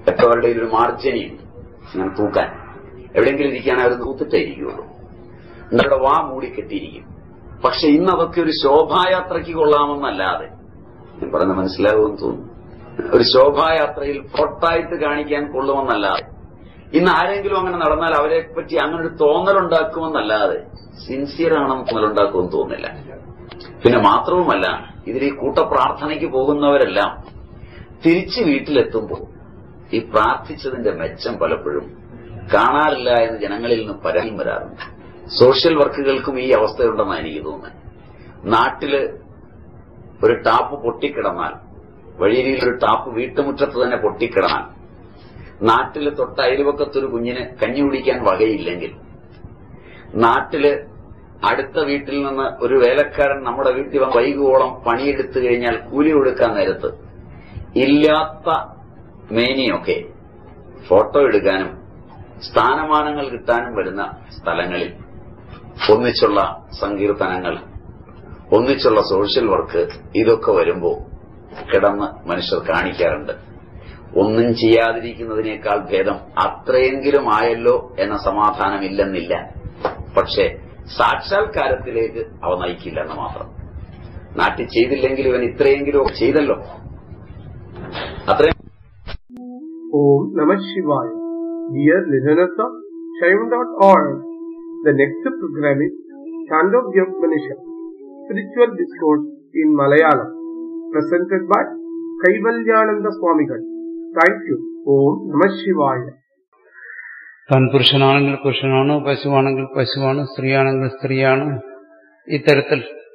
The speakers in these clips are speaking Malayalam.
മറ്റവരുടെ ഒരു മാർജനിയുണ്ട് അങ്ങനെ തൂക്കാൻ എവിടെയെങ്കിലും ഇരിക്കുകയാണെങ്കിൽ അവർ തൂത്തിട്ടേ ഇരിക്കുകയുള്ളൂ നിങ്ങളുടെ വാ മൂടി കെട്ടിയിരിക്കും പക്ഷെ ഇന്ന് അതൊക്കെ ഒരു ശോഭായാത്രയ്ക്ക് കൊള്ളാമെന്നല്ലാതെ ഞാൻ പറഞ്ഞ മനസ്സിലാകുമെന്ന് തോന്നുന്നു ഒരു ശോഭായാത്രയിൽ ഫോട്ടായിട്ട് കാണിക്കാൻ കൊള്ളുമെന്നല്ലാതെ ഇന്ന് ആരെങ്കിലും അങ്ങനെ നടന്നാൽ അവരെ പറ്റി അങ്ങനെ ഒരു തോന്നലുണ്ടാക്കുമെന്നല്ലാതെ സിൻസിയർ ആണെന്ന് തോന്നലുണ്ടാക്കുമെന്ന് തോന്നുന്നില്ല പിന്നെ മാത്രവുമല്ല ഇതിൽ ഈ കൂട്ടപ്രാർത്ഥനയ്ക്ക് പോകുന്നവരെല്ലാം തിരിച്ച് വീട്ടിലെത്തുമ്പോൾ ഈ പ്രാർത്ഥിച്ചതിന്റെ മെച്ചം പലപ്പോഴും കാണാറില്ല എന്ന് ജനങ്ങളിൽ നിന്ന് പരാതിയും വരാറുണ്ട് സോഷ്യൽ വർക്കുകൾക്കും ഈ അവസ്ഥയുണ്ടെന്നാണ് എനിക്ക് തോന്നുന്നത് നാട്ടില് ഒരു ടാപ്പ് പൊട്ടിക്കിടന്നാൽ വഴിയരിയിൽ ഒരു ടാപ്പ് വീട്ടുമുറ്റത്ത് തന്നെ പൊട്ടിക്കിടന്നാൽ നാട്ടില് തൊട്ട അയൽവക്കത്തൊരു കുഞ്ഞിന് കഞ്ഞി കുടിക്കാൻ വകയില്ലെങ്കിൽ നാട്ടില് അടുത്ത വീട്ടിൽ നിന്ന് ഒരു വേലക്കാരൻ നമ്മുടെ വീട്ടിൽ വന്ന് വൈകുവോളം പണിയെടുത്തു കഴിഞ്ഞാൽ കൂലി കൊടുക്കാൻ നേരത്ത് ഇല്ലാത്ത മേനിയൊക്കെ ഫോട്ടോ എടുക്കാനും സ്ഥാനമാനങ്ങൾ കിട്ടാനും വരുന്ന സ്ഥലങ്ങളിൽ ഒന്നിച്ചുള്ള സങ്കീർത്തനങ്ങൾ ഒന്നിച്ചുള്ള സോഷ്യൽ വർക്ക് ഇതൊക്കെ വരുമ്പോൾ കിടന്ന് മനുഷ്യർ കാണിക്കാറുണ്ട് ഒന്നും ചെയ്യാതിരിക്കുന്നതിനേക്കാൾ ഭേദം അത്രയെങ്കിലും ആയല്ലോ എന്ന സമാധാനമില്ലെന്നില്ല പക്ഷേ സാക്ഷാത്കാരത്തിലേക്ക് അവ നയിക്കില്ല എന്ന് മാത്രം നാട്ടിൽ ചെയ്തില്ലെങ്കിൽ ഇവൻ ഇത്രയെങ്കിലും ചെയ്തല്ലോ അത്രയും Om Namah Shivaya. Dear listeners of Shivam.org, the next program is Chandogya Upanishad, Spiritual Discourse in Malayalam, presented by Kaivalyananda Swamigal. Thank you. Om Namah Shivaya. താൻ പുരുഷനാണെങ്കിൽ പുരുഷനാണ് പശുവാണെങ്കിൽ പശുവാണ് സ്ത്രീയാണെങ്കിൽ സ്ത്രീയാണ് ഇത്തരത്തിൽ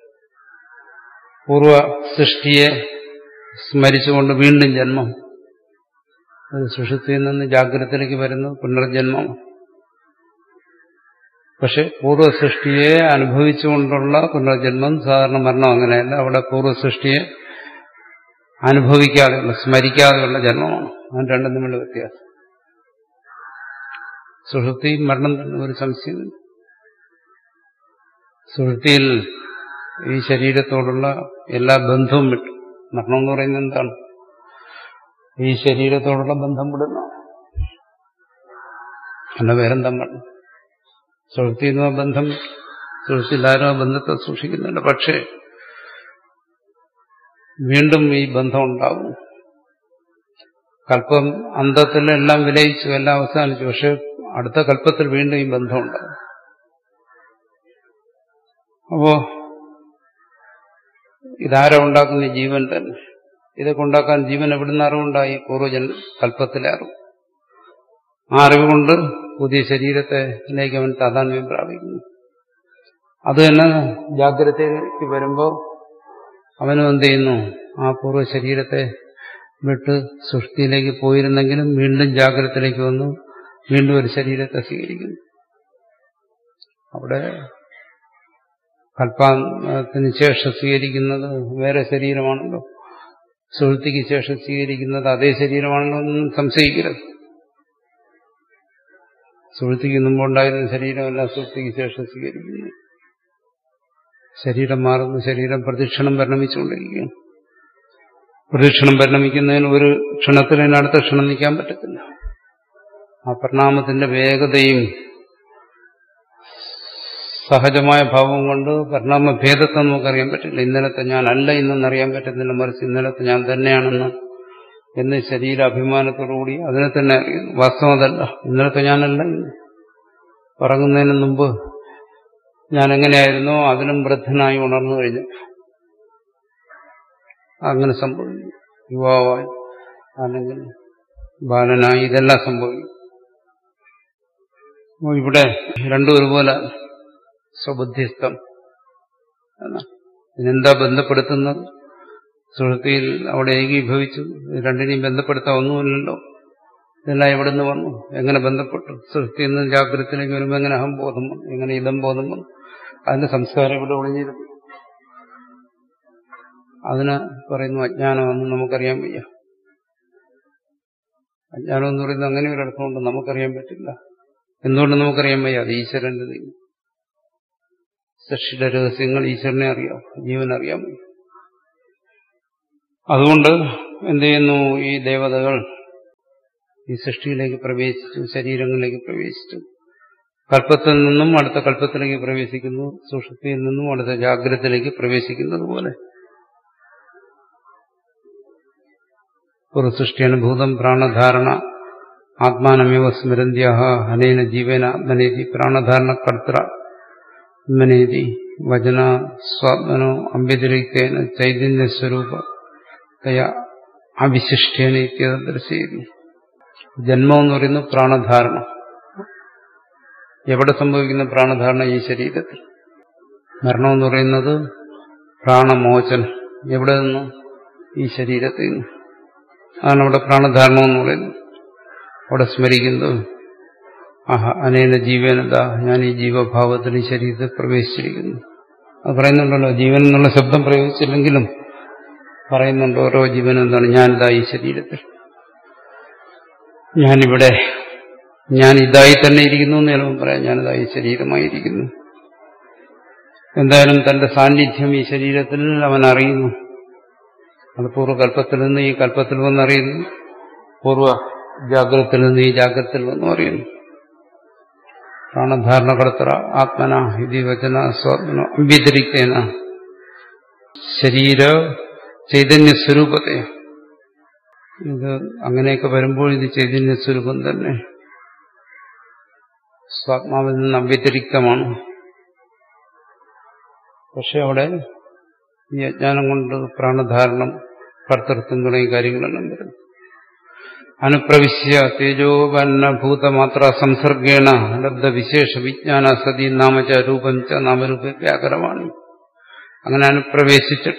പൂർവ സൃഷ്ടിയെ സ്മരിച്ചുകൊണ്ട് വീണ്ടും ജന്മം ഒരു സുഷുതിയിൽ നിന്ന് ജാഗ്രതയിലേക്ക് വരുന്നത് പുനർജന്മം പക്ഷെ പൂർവ്വ സൃഷ്ടിയെ അനുഭവിച്ചുകൊണ്ടുള്ള പുനർജന്മം സാധാരണ മരണം അങ്ങനെയല്ല അവിടെ പൂർവ്വ സൃഷ്ടിയെ അനുഭവിക്കാതെയുള്ള സ്മരിക്കാതെയുള്ള ജന്മമാണ് അത് രണ്ടും തമ്മിലുള്ള വ്യത്യാസം സുഷുപ്തി മരണം തന്നെ ഒരു സംശയമില്ല സുഷുപ്തിയിൽ ഈ ശരീരത്തോടുള്ള എല്ലാ ബന്ധവും വിട്ടു മരണം എന്ന് പറയുന്നത് എന്താണ് ഈ ശരീരത്തോടുള്ള ബന്ധം വിടുന്ന അല്ല വേറെന്താ മരണം സുഷുപ്തി എന്ന ബന്ധം സുഷുപ്തിയിലാരോ ബന്ധത്തെ സൂക്ഷിക്കുന്നുണ്ട് പക്ഷേ വീണ്ടും ഈ ബന്ധം ഉണ്ടാകും കല്പം അന്തത്തിൽ എല്ലാം വിലയിച്ചു എല്ലാം അവസാനിച്ചു പക്ഷെ അടുത്ത കല്പത്തിൽ വീണ്ടും ഈ ബന്ധം ഉണ്ടാകും അപ്പോ ഇതാരാ ഉണ്ടാക്കുന്ന ജീവൻ തന്നെ ഇതൊക്കെ ഉണ്ടാക്കാൻ ജീവൻ എവിടുന്ന് അറിവുണ്ടായി പൂർവ്വജൻ കല്പത്തിലെ അറിവ് ആ അറിവ് കൊണ്ട് പുതിയ ശരീരത്തിലേക്ക് അവൻ താതാത്മ്യം പ്രാപിക്കുന്നു അത് തന്നെ ജാഗ്രതയിലേക്ക് വരുമ്പോൾ അവനും എന്ത് ചെയ്യുന്നു ആ പൂർവ്വ ശരീരത്തെ വിട്ട് സൃഷ്ടിയിലേക്ക് പോയിരുന്നെങ്കിലും വീണ്ടും ജാഗ്രതയിലേക്ക് വന്നു വീണ്ടും ഒരു ശരീരത്തെ സ്വീകരിക്കുന്നു അവിടെ കൽപ്പാത്തിന് ശേഷം സ്വീകരിക്കുന്നത് വേറെ ശരീരമാണല്ലോ സുഹൃത്തിക്ക് ശേഷം സ്വീകരിക്കുന്നത് അതേ ശരീരമാണല്ലോ ഒന്നും സംശയിക്കരുത് സുഹൃത്തിക്ക് മുമ്പുണ്ടായിരുന്ന ശരീരമല്ല സുഹൃത്തിക്ക് ശേഷം സ്വീകരിക്കുന്നു ശരീരം മാറുന്നു ശരീരം പ്രദക്ഷിണം പരിണമിച്ചുകൊണ്ടിരിക്കുകയാണ് പ്രദക്ഷിണം പരിണമിക്കുന്നതിന് ഒരു ക്ഷണത്തിൽ തന്നെ അടുത്ത ക്ഷണം നിൽക്കാൻ പറ്റത്തില്ല ആ പരിണാമത്തിന്റെ വേഗതയും സഹജമായ ഭാവം കൊണ്ട് പരിണാമ ഭേദത്തെ നമുക്കറിയാൻ പറ്റില്ല ഇന്നലത്തെ ഞാൻ അല്ല ഇന്നെന്നറിയാൻ പറ്റുന്നില്ല മറിച്ച് ഇന്നലത്തെ ഞാൻ തന്നെയാണെന്ന് എന്ന് ശരീരാഭിമാനത്തോടുകൂടി അതിനെ തന്നെ അറിയുന്നു വാസ്തവം അതല്ല ഇന്നലത്തെ ഞാനല്ല ഇന്ന് പറങ്ങുന്നതിന് മുമ്പ് ഞാൻ എങ്ങനെയായിരുന്നോ അതിനും വൃദ്ധനായി ഉണർന്നു കഴിഞ്ഞു അങ്ങനെ സംഭവിക്കും യുവാവായി അല്ലെങ്കിൽ ബാലനായി ഇതെല്ലാം സംഭവിക്കും അപ്പോൾ ഇവിടെ രണ്ടും ഒരുപോലെ സ്വബുദ്ധിസ്ഥം ഇതിനെന്താ ബന്ധപ്പെടുത്തുന്നത് സുഹൃത്തിയിൽ അവിടെ ഏകീഭവിച്ചു രണ്ടിനെയും ബന്ധപ്പെടുത്താൻ ഒന്നുമില്ലല്ലോ ഇതെല്ലാം എവിടെ നിന്ന് വന്നു എങ്ങനെ ബന്ധപ്പെട്ടു സുഹൃത്തിയിൽ നിന്ന് ജാഗ്രതത്തിലേക്ക് വരുമ്പോൾ എങ്ങനെ അഹംബോധം വന്നു എങ്ങനെ ഇതം ബോധം വന്നു അതിന്റെ സംസ്കാരം ഇവിടെ ഒളിഞ്ഞിരുന്നു അതിന് പറയുന്നു അജ്ഞാനമെന്ന് നമുക്കറിയാൻ വയ്യ അജ്ഞാനം എന്ന് പറയുന്നത് അങ്ങനെ ഒരർത്ഥമുണ്ട് നമുക്കറിയാൻ പറ്റില്ല എന്തുകൊണ്ട് നമുക്കറിയാൻ വയ്യ അത് ഈശ്വരന്റെ നീ സൃഷ്ടിയുടെ രഹസ്യങ്ങൾ ഈശ്വരനെ അറിയാം ജീവനറിയാൻ വയ്യ അതുകൊണ്ട് എന്ത് ചെയ്യുന്നു ഈ ദേവതകൾ ഈ സൃഷ്ടിയിലേക്ക് പ്രവേശിച്ചു ശരീരങ്ങളിലേക്ക് പ്രവേശിച്ചു കല്പത്തിൽ നിന്നും അടുത്ത കല്പത്തിലേക്ക് പ്രവേശിക്കുന്നു സുഷുപ്തിയിൽ നിന്നും അടുത്ത ജാഗ്രതത്തിലേക്ക് പ്രവേശിക്കുന്നത് പോലെ ഒരു സൃഷ്ടിയാണ് ഭൂതം പ്രാണധാരണ ആത്മാനമേവ സ്മരന്ത്യ അനേന ജീവന ആത്മനേതി പ്രാണധാരണ കർത്തൃ ആത്മനേതി വചന സ്വാത്മനോ അഭ്യതിരിക്തേന ചൈതന്യസ്വരൂപ തയ അവിശിഷ്ടേന ഇത്യത ദർശിക്കുന്നു ജന്മം എന്ന് പറയുന്നത് പ്രാണധാരണ എവിടെ സംഭവിക്കുന്ന പ്രാണധാരണ ഈ ശരീരത്തിൽ മരണം എന്ന് പറയുന്നത് പ്രാണമോചനം എവിടെ നിന്നും ഈ ശരീരത്തിൽ നിന്ന് അതാണ് അവിടെ പ്രാണധാരണം എന്ന് പറയുന്നത് അവിടെ സ്മരിക്കുന്നത് ആഹ അനേന ജീവനത ഞാൻ ഈ ജീവഭാവത്തിൽ ഈ ശരീരത്തിൽ പ്രവേശിച്ചിരിക്കുന്നു അത് പറയുന്നുണ്ടല്ലോ ജീവൻ എന്നുള്ള ശബ്ദം പ്രയോഗിച്ചില്ലെങ്കിലും പറയുന്നുണ്ട് ഓരോ ജീവൻ എന്താണ് ഞാനിതാ ഈ ശരീരത്തിൽ ഞാനിവിടെ ഞാൻ ഇതായി തന്നെ ഇരിക്കുന്നു എന്ന് ചിലപ്പോൾ പറയാം ഞാനിതാ ഈ ശരീരമായിരിക്കുന്നു എന്തായാലും തന്റെ സാന്നിധ്യം ഈ ശരീരത്തിൽ അവൻ അറിയുന്നു അത് പൂർവ്വകല്പത്തിൽ നിന്ന് ഈ കല്പത്തിൽ വന്നറിയുന്നു പൂർവ്വ ജാഗ്രതത്തിൽ നിന്ന് ഈ ജാഗ്രതത്തിൽ വന്നു അറിയുന്നു പ്രാണധാരണകർത്തറ ആത്മന ഇതി വചന സ്വാത്മന അഭ്യതിരിക്തേന ശരീര ചൈതന്യ സ്വരൂപത്തെ ഇത് അങ്ങനെയൊക്കെ വരുമ്പോൾ ഇത് ചൈതന്യ സ്വരൂപം തന്നെ സ്വാത്മാവിൽ നിന്ന് അവ്യതിരിക്തമാണ് പക്ഷെ അവിടെ ഈ അജ്ഞാനം കൊണ്ട് പ്രാണധാരണം കർത്തൃത്വം തുടങ്ങിയ കാര്യങ്ങളെല്ലാം വരുന്നു അനുപ്രവിശ്യ തേജോപന്നഭൂതമാത്ര സംസർഗേണ ലബ്ധ വിശേഷ വിജ്ഞാന സതി നാമച രൂപം ച നാമരൂപ വ്യാകരമാണ് അങ്ങനെ അനുപ്രവേശിച്ചിട്ട്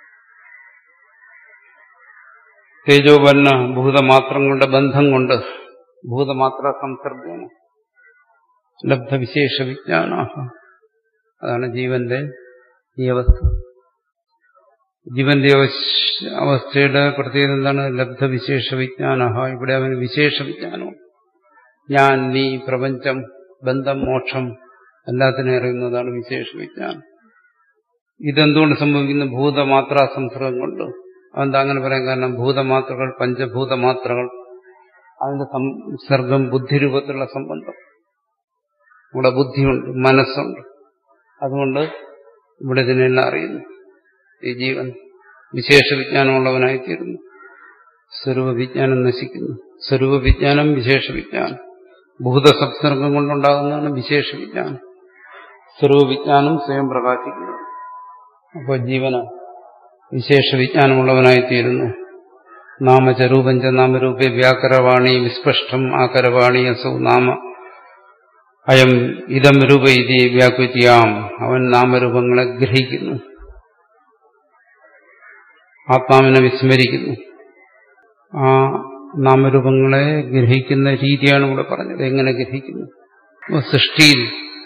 തേജോപന്ന ഭൂതമാത്രങ്ങളുടെ ബന്ധം കൊണ്ട് ഭൂതമാത്ര സംസർഗേണ ലബ്ധ വിശേഷ വിജ്ഞാന അതാണ് ജീവന്റെ ഈ അവസ്ഥ ജീവന്റെ അവസ്ഥയുടെ പ്രത്യേകത എന്താണ് ലബ്ധവിശേഷ വിജ്ഞാന ഇവിടെ അവന് വിശേഷ വിജ്ഞാനവും ഞാൻ നീ പ്രപഞ്ചം ബന്ധം മോക്ഷം എല്ലാത്തിനും അറിയുന്നതാണ് വിശേഷ വിജ്ഞാനം ഇതെന്തുകൊണ്ട് സംഭവിക്കുന്നു ഭൂതമാത്ര സംസർഗം കൊണ്ട് അതെന്താ അങ്ങനെ പറയാൻ കാരണം ഭൂതമാത്രകൾ പഞ്ചഭൂതമാത്രകൾ അതിന്റെ സംസർഗം ബുദ്ധിരൂപത്തിലുള്ള സംബന്ധം ഇവിടെ ബുദ്ധിയുണ്ട് മനസ്സുണ്ട് അതുകൊണ്ട് ഇവിടെ ഇതിനെല്ലാം അറിയുന്നു ഈ ജീവൻ വിശേഷ വിജ്ഞാനമുള്ളവനായിത്തീരുന്നു സ്വരൂപ വിജ്ഞാനം നശിക്കുന്നു സ്വരൂപ വിജ്ഞാനം വിശേഷ വിജ്ഞാനം ഭൂതസംസർഗം കൊണ്ടുണ്ടാകുന്നതാണ് വിശേഷ വിജ്ഞാനം സ്വരൂപ വിജ്ഞാനം സ്വയം പ്രകാശിക്കുന്നു അപ്പോൾ ജീവന വിശേഷ വിജ്ഞാനമുള്ളവനായിത്തീരുന്നു നാമചരൂപഞ്ച നാമരൂപേ വ്യാകരവാണി വിസ്പഷ്ടം ആകരവാണി അസൗ നാമ അയം ഇതം രൂപ ഇതി വ്യാകുതിയാം അവൻ നാമരൂപങ്ങളെ ഗ്രഹിക്കുന്നു ആത്മാവിനെ വിസ്മരിക്കുന്നു ആ നാമരൂപങ്ങളെ ഗ്രഹിക്കുന്ന രീതിയാണ് ഇവിടെ പറഞ്ഞത് എങ്ങനെ ഗ്രഹിക്കുന്നു സൃഷ്ടിയിൽ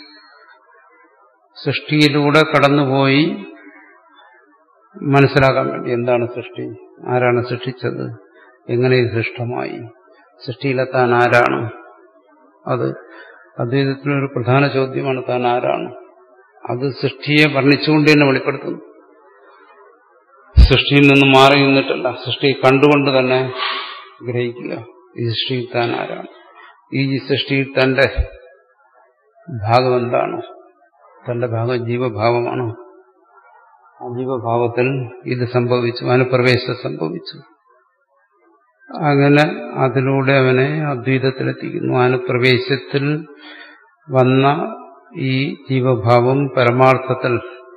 സൃഷ്ടിയിലൂടെ കടന്നുപോയി മനസ്സിലാക്കാൻ വേണ്ടി എന്താണ് സൃഷ്ടി ആരാണ് സൃഷ്ടിച്ചത് എങ്ങനെ ഇത് സൃഷ്ടമായി സൃഷ്ടിയിലെത്താൻ ആരാണ് അത് അദ്വൈതത്തിനൊരു പ്രധാന ചോദ്യമാണ് താൻ ആരാണ് അത് സൃഷ്ടിയെ വർണ്ണിച്ചുകൊണ്ട് തന്നെ വെളിപ്പെടുത്തുന്നു സൃഷ്ടിയിൽ നിന്ന് മാറി നിന്നിട്ടല്ല സൃഷ്ടി കണ്ടുകൊണ്ട് തന്നെ ഗ്രഹിക്കുക ഈ സൃഷ്ടിയിൽ താൻ ആരാണ് ഈ സൃഷ്ടിയിൽ തന്റെ ഭാഗം എന്താണ് തന്റെ ഭാഗം ജീവഭാവമാണ് ആ ജീവഭാവത്തിൽ ഇത് സംഭവിച്ചു അനുപ്രവേശം സംഭവിച്ചു അങ്ങനെ അതിലൂടെ അവനെ അദ്വൈതത്തിലെത്തിക്കുന്നു അനുപ്രവേശത്തിൽ വന്ന ഈ ജീവഭാവം പരമാർത്ഥത്തിൽ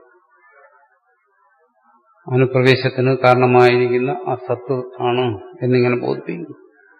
അനുപ്രവേശത്തിന് കാരണമായിരിക്കുന്ന ആ സത്ത് ആണ് എന്നിങ്ങനെ ബോധിപ്പിക്കുന്നു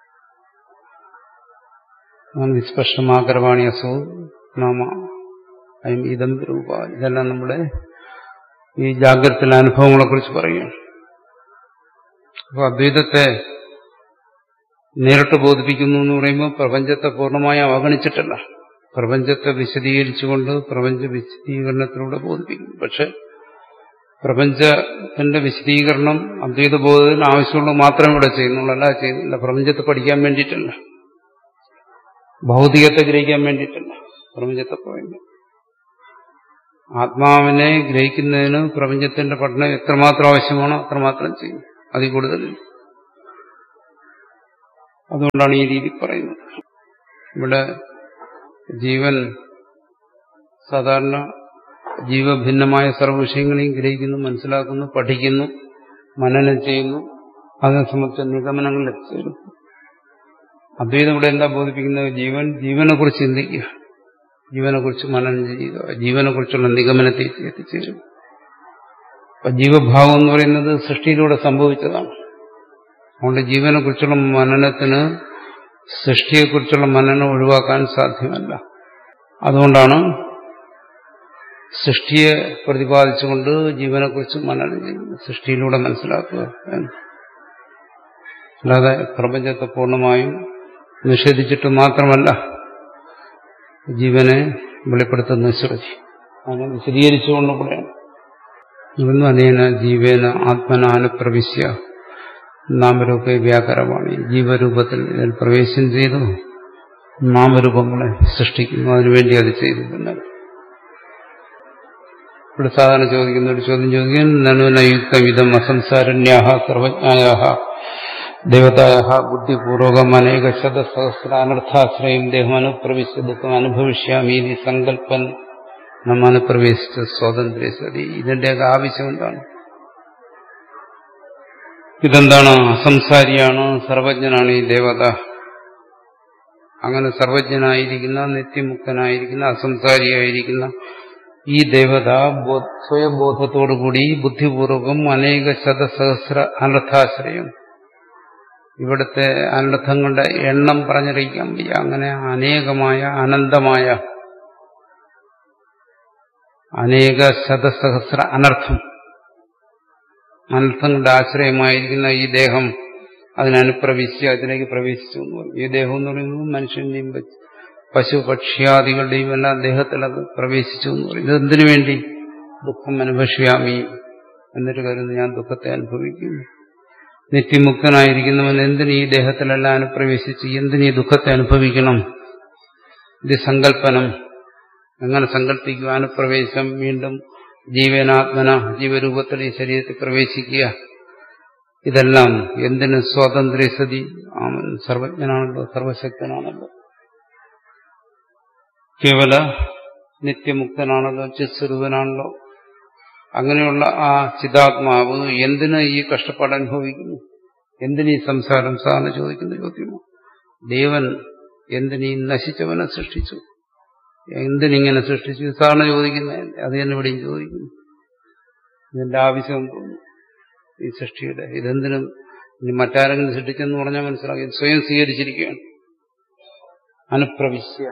വിസ്പഷ്ടമാകരവാണി അസോ നാമ അയം ഇതം രൂപ ഇതെല്ലാം നമ്മുടെ ഈ ജാഗ്രതയിലെ അനുഭവങ്ങളെ കുറിച്ച് പറയുകയാണ് അപ്പോൾ അദ്വൈതത്തെ നേരിട്ട് ബോധിപ്പിക്കുന്നു എന്ന് പറയുമ്പോൾ പ്രപഞ്ചത്തെ പൂർണ്ണമായി അവഗണിച്ചിട്ടല്ല പ്രപഞ്ചത്തെ വിശദീകരിച്ചുകൊണ്ട് പ്രപഞ്ച വിശദീകരണത്തിലൂടെ ബോധിപ്പിക്കുന്നു പക്ഷെ പ്രപഞ്ചത്തിന്റെ വിശദീകരണം അദ്വൈത ബോധത്തിന് ആവശ്യമുള്ളത് മാത്രമേ ഇവിടെ ചെയ്യുന്നുള്ളൂ അല്ല ചെയ്യുന്നില്ല പ്രപഞ്ചത്തെ പഠിക്കാൻ വേണ്ടിയിട്ടല്ല ഭൗതികത്തെ ഗ്രഹിക്കാൻ വേണ്ടിയിട്ടല്ല പ്രപഞ്ചത്തെ പറയുന്നത് ആത്മാവിനെ ഗ്രഹിക്കുന്നതിന് പ്രപഞ്ചത്തിന്റെ പഠനം എത്രമാത്രം ആവശ്യമാണോ അത്രമാത്രം ചെയ്യും അതിൽ കൂടുതൽ അതുകൊണ്ടാണ് ഈ രീതി പറയുന്നത് ഇവിടെ ജീവൻ സാധാരണ ജീവഭിന്നമായ സർവ്വ വിഷയങ്ങളെയും ഗ്രഹിക്കുന്നു മനസ്സിലാക്കുന്നു പഠിക്കുന്നു മനനം ചെയ്യുന്നു അതിനെ സംബന്ധിച്ച നിഗമനങ്ങളിൽ എത്തിച്ചേരും അദ്വൈതം ഇവിടെ എന്താ ബോധിപ്പിക്കുന്നത് ജീവൻ ജീവനെ കുറിച്ച് ചിന്തിക്കുക ജീവനെ കുറിച്ച് മനനം ചെയ്യുക ജീവനെ കുറിച്ചുള്ള നിഗമനത്തിൽ എത്തിച്ചേരും അപ്പൊ ജീവഭാവം എന്ന് പറയുന്നത് സൃഷ്ടിയിലൂടെ സംഭവിച്ചതാണ് അതുകൊണ്ട് ജീവനെ കുറിച്ചുള്ള മനനത്തിന് സൃഷ്ടിയെക്കുറിച്ചുള്ള മനനം ഒഴിവാക്കാൻ സാധ്യമല്ല അതുകൊണ്ടാണ് സൃഷ്ടിയെ പ്രതിപാദിച്ചുകൊണ്ട് ജീവനെക്കുറിച്ച് മനനം ചെയ്യുന്നത് സൃഷ്ടിയിലൂടെ മനസ്സിലാക്കുക എന്ന് അല്ലാതെ പ്രപഞ്ചത്തെ പൂർണ്ണമായും നിഷേധിച്ചിട്ട് മാത്രമല്ല ജീവനെ വെളിപ്പെടുത്തുന്ന ശ്രുതി അതിനെ വിശദീകരിച്ചുകൊണ്ട് കൂടെയാണ് ഇതൊന്നും അനേന ജീവേന ആത്മനാനുപ്രവിശ്യ നാമരൂപ വ്യാകരമാണ് ജീവരൂപത്തിൽ ഇതിൽ പ്രവേശനം ചെയ്തു നാമരൂപങ്ങളെ സൃഷ്ടിക്കുന്നു അതിനുവേണ്ടി അത് ചെയ്തു പിന്നെ ഇവിടെ സാധാരണ ചോദിക്കുന്ന ഒരു ചോദ്യം ചോദിക്കാൻ നനുനയുക്തവിധം അസംസാരണ്യാഹ സർവജ്ഞായ ദേവതായ ബുദ്ധിപൂർവകം അനേക ശതസഹസ്രാനർത്ഥാശ്രയം ദേഹം അനുപ്രവിശ്യ ദുഃഖം അനുഭവിഷ്യാമീതി സങ്കല്പൻ നമ്മ അനുപ്രവേശിച്ച സ്വാതന്ത്ര്യ സതി ഇതിന്റെയൊക്കെ ആവശ്യം എന്താണ് ഇതെന്താണ് അസംസാരിയാണ് സർവജ്ഞനാണ് ഈ ദേവത അങ്ങനെ സർവജ്ഞനായിരിക്കുന്ന നിത്യമുക്തനായിരിക്കുന്ന അസംസാരിയായിരിക്കുന്ന ഈ ദേവത സ്വയബോധത്തോടുകൂടി ബുദ്ധിപൂർവകം അനേക ശതസഹസ്ര അനർത്ഥാശ്രയം ഇവിടുത്തെ അനർത്ഥങ്ങളുടെ എണ്ണം പറഞ്ഞറിയിക്കാൻ വയ്യ അങ്ങനെ അനേകമായ അനന്തമായ അനേക ശതസഹസ്ര അനർത്ഥം അനർത്ഥങ്ങളുടെ ആശ്രയമായിരിക്കുന്ന ഈ ദേഹം അതിനനുപ്രവേശിച്ച് അതിലേക്ക് പ്രവേശിച്ചു എന്ന് പറയും ഈ ദേഹം എന്ന് പറയുന്നത് മനുഷ്യന്റെയും പശു പക്ഷിയാദികളുടെയും എല്ലാം ദേഹത്തിൽ അത് പ്രവേശിച്ചു എന്ന് പറയും ഇതെന്തിനു വേണ്ടി ദുഃഖം അനുഭവിഷ്യാമി എന്നിട്ട് കരുതുന്നു ഞാൻ ദുഃഖത്തെ അനുഭവിക്കുന്നു നിത്യമുക്തനായിരിക്കുന്നവൻ എന്തിനു ഈ ദേഹത്തിലെല്ലാം അനുപ്രവേശിച്ച് എന്തിനു ഈ ദുഃഖത്തെ അനുഭവിക്കണം ഇത് സങ്കല്പനം എങ്ങനെ സങ്കല്പിക്കുക അനുപ്രവേശം വീണ്ടും ജീവനാത്മന ജീവരൂപത്തിൽ ഈ ശരീരത്തിൽ പ്രവേശിക്കുക ഇതെല്ലാം എന്തിന് സ്വാതന്ത്ര്യ സതി അവൻ സർവജ്ഞനാണല്ലോ സർവശക്തനാണല്ലോ കേവല നിത്യമുക്തനാണല്ലോ ചിസ്വരൂപനാണല്ലോ അങ്ങനെയുള്ള ആ ചിതാത്മാവ് എന്തിന് ഈ കഷ്ടപ്പാട് അനുഭവിക്കുന്നു എന്തിനീ സംസാരം സാറിന് ചോദിക്കുന്ന ചോദ്യമോ ദേവൻ എന്തിനീ നശിച്ചവനെ സൃഷ്ടിച്ചു എന്തിനിങ്ങനെ സൃഷ്ടിച്ചു സാറിന് ചോദിക്കുന്നതല്ലേ അത് തന്നെ ഇവിടെയും ചോദിക്കുന്നു ഇതിന്റെ ആവശ്യം തോന്നുന്നു ഈ സൃഷ്ടിയുടെ ഇതെന്തിനും ഇനി മറ്റാരെങ്കിലും സൃഷ്ടിച്ചെന്ന് പറഞ്ഞാൽ മനസ്സിലാക്കി സ്വയം സ്വീകരിച്ചിരിക്കുകയാണ് അനുപ്രവിശ്യ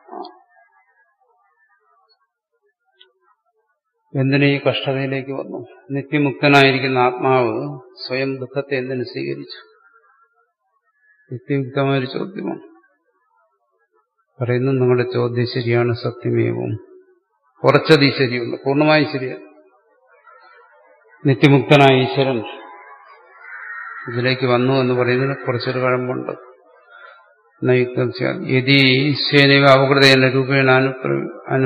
എന്തിനു ഈ കഷ്ടതയിലേക്ക് വന്നു നിത്യമുക്തനായിരിക്കുന്ന ആത്മാവ് സ്വയം ദുഃഖത്തെ എന്തിനു സ്വീകരിച്ചു യുക്തിയുക്തമായൊരു ചോദ്യമാണ് പറയുന്നു നിങ്ങളുടെ ചോദ്യം ശരിയാണ് സത്യമേവും കുറച്ചത് ഈ ശരിയുണ്ട് പൂർണ്ണമായും ശരിയാണ് നിത്യമുക്തനായ ഈശ്വരൻ ഇതിലേക്ക് വന്നു എന്ന് പറയുന്നതിന് കുറച്ചൊരു കഴമ്പുണ്ട് നയുക്തം യതി ഈശ്വരനൈവ അവകൃതേന രൂപേണ അനുപ്ര അനു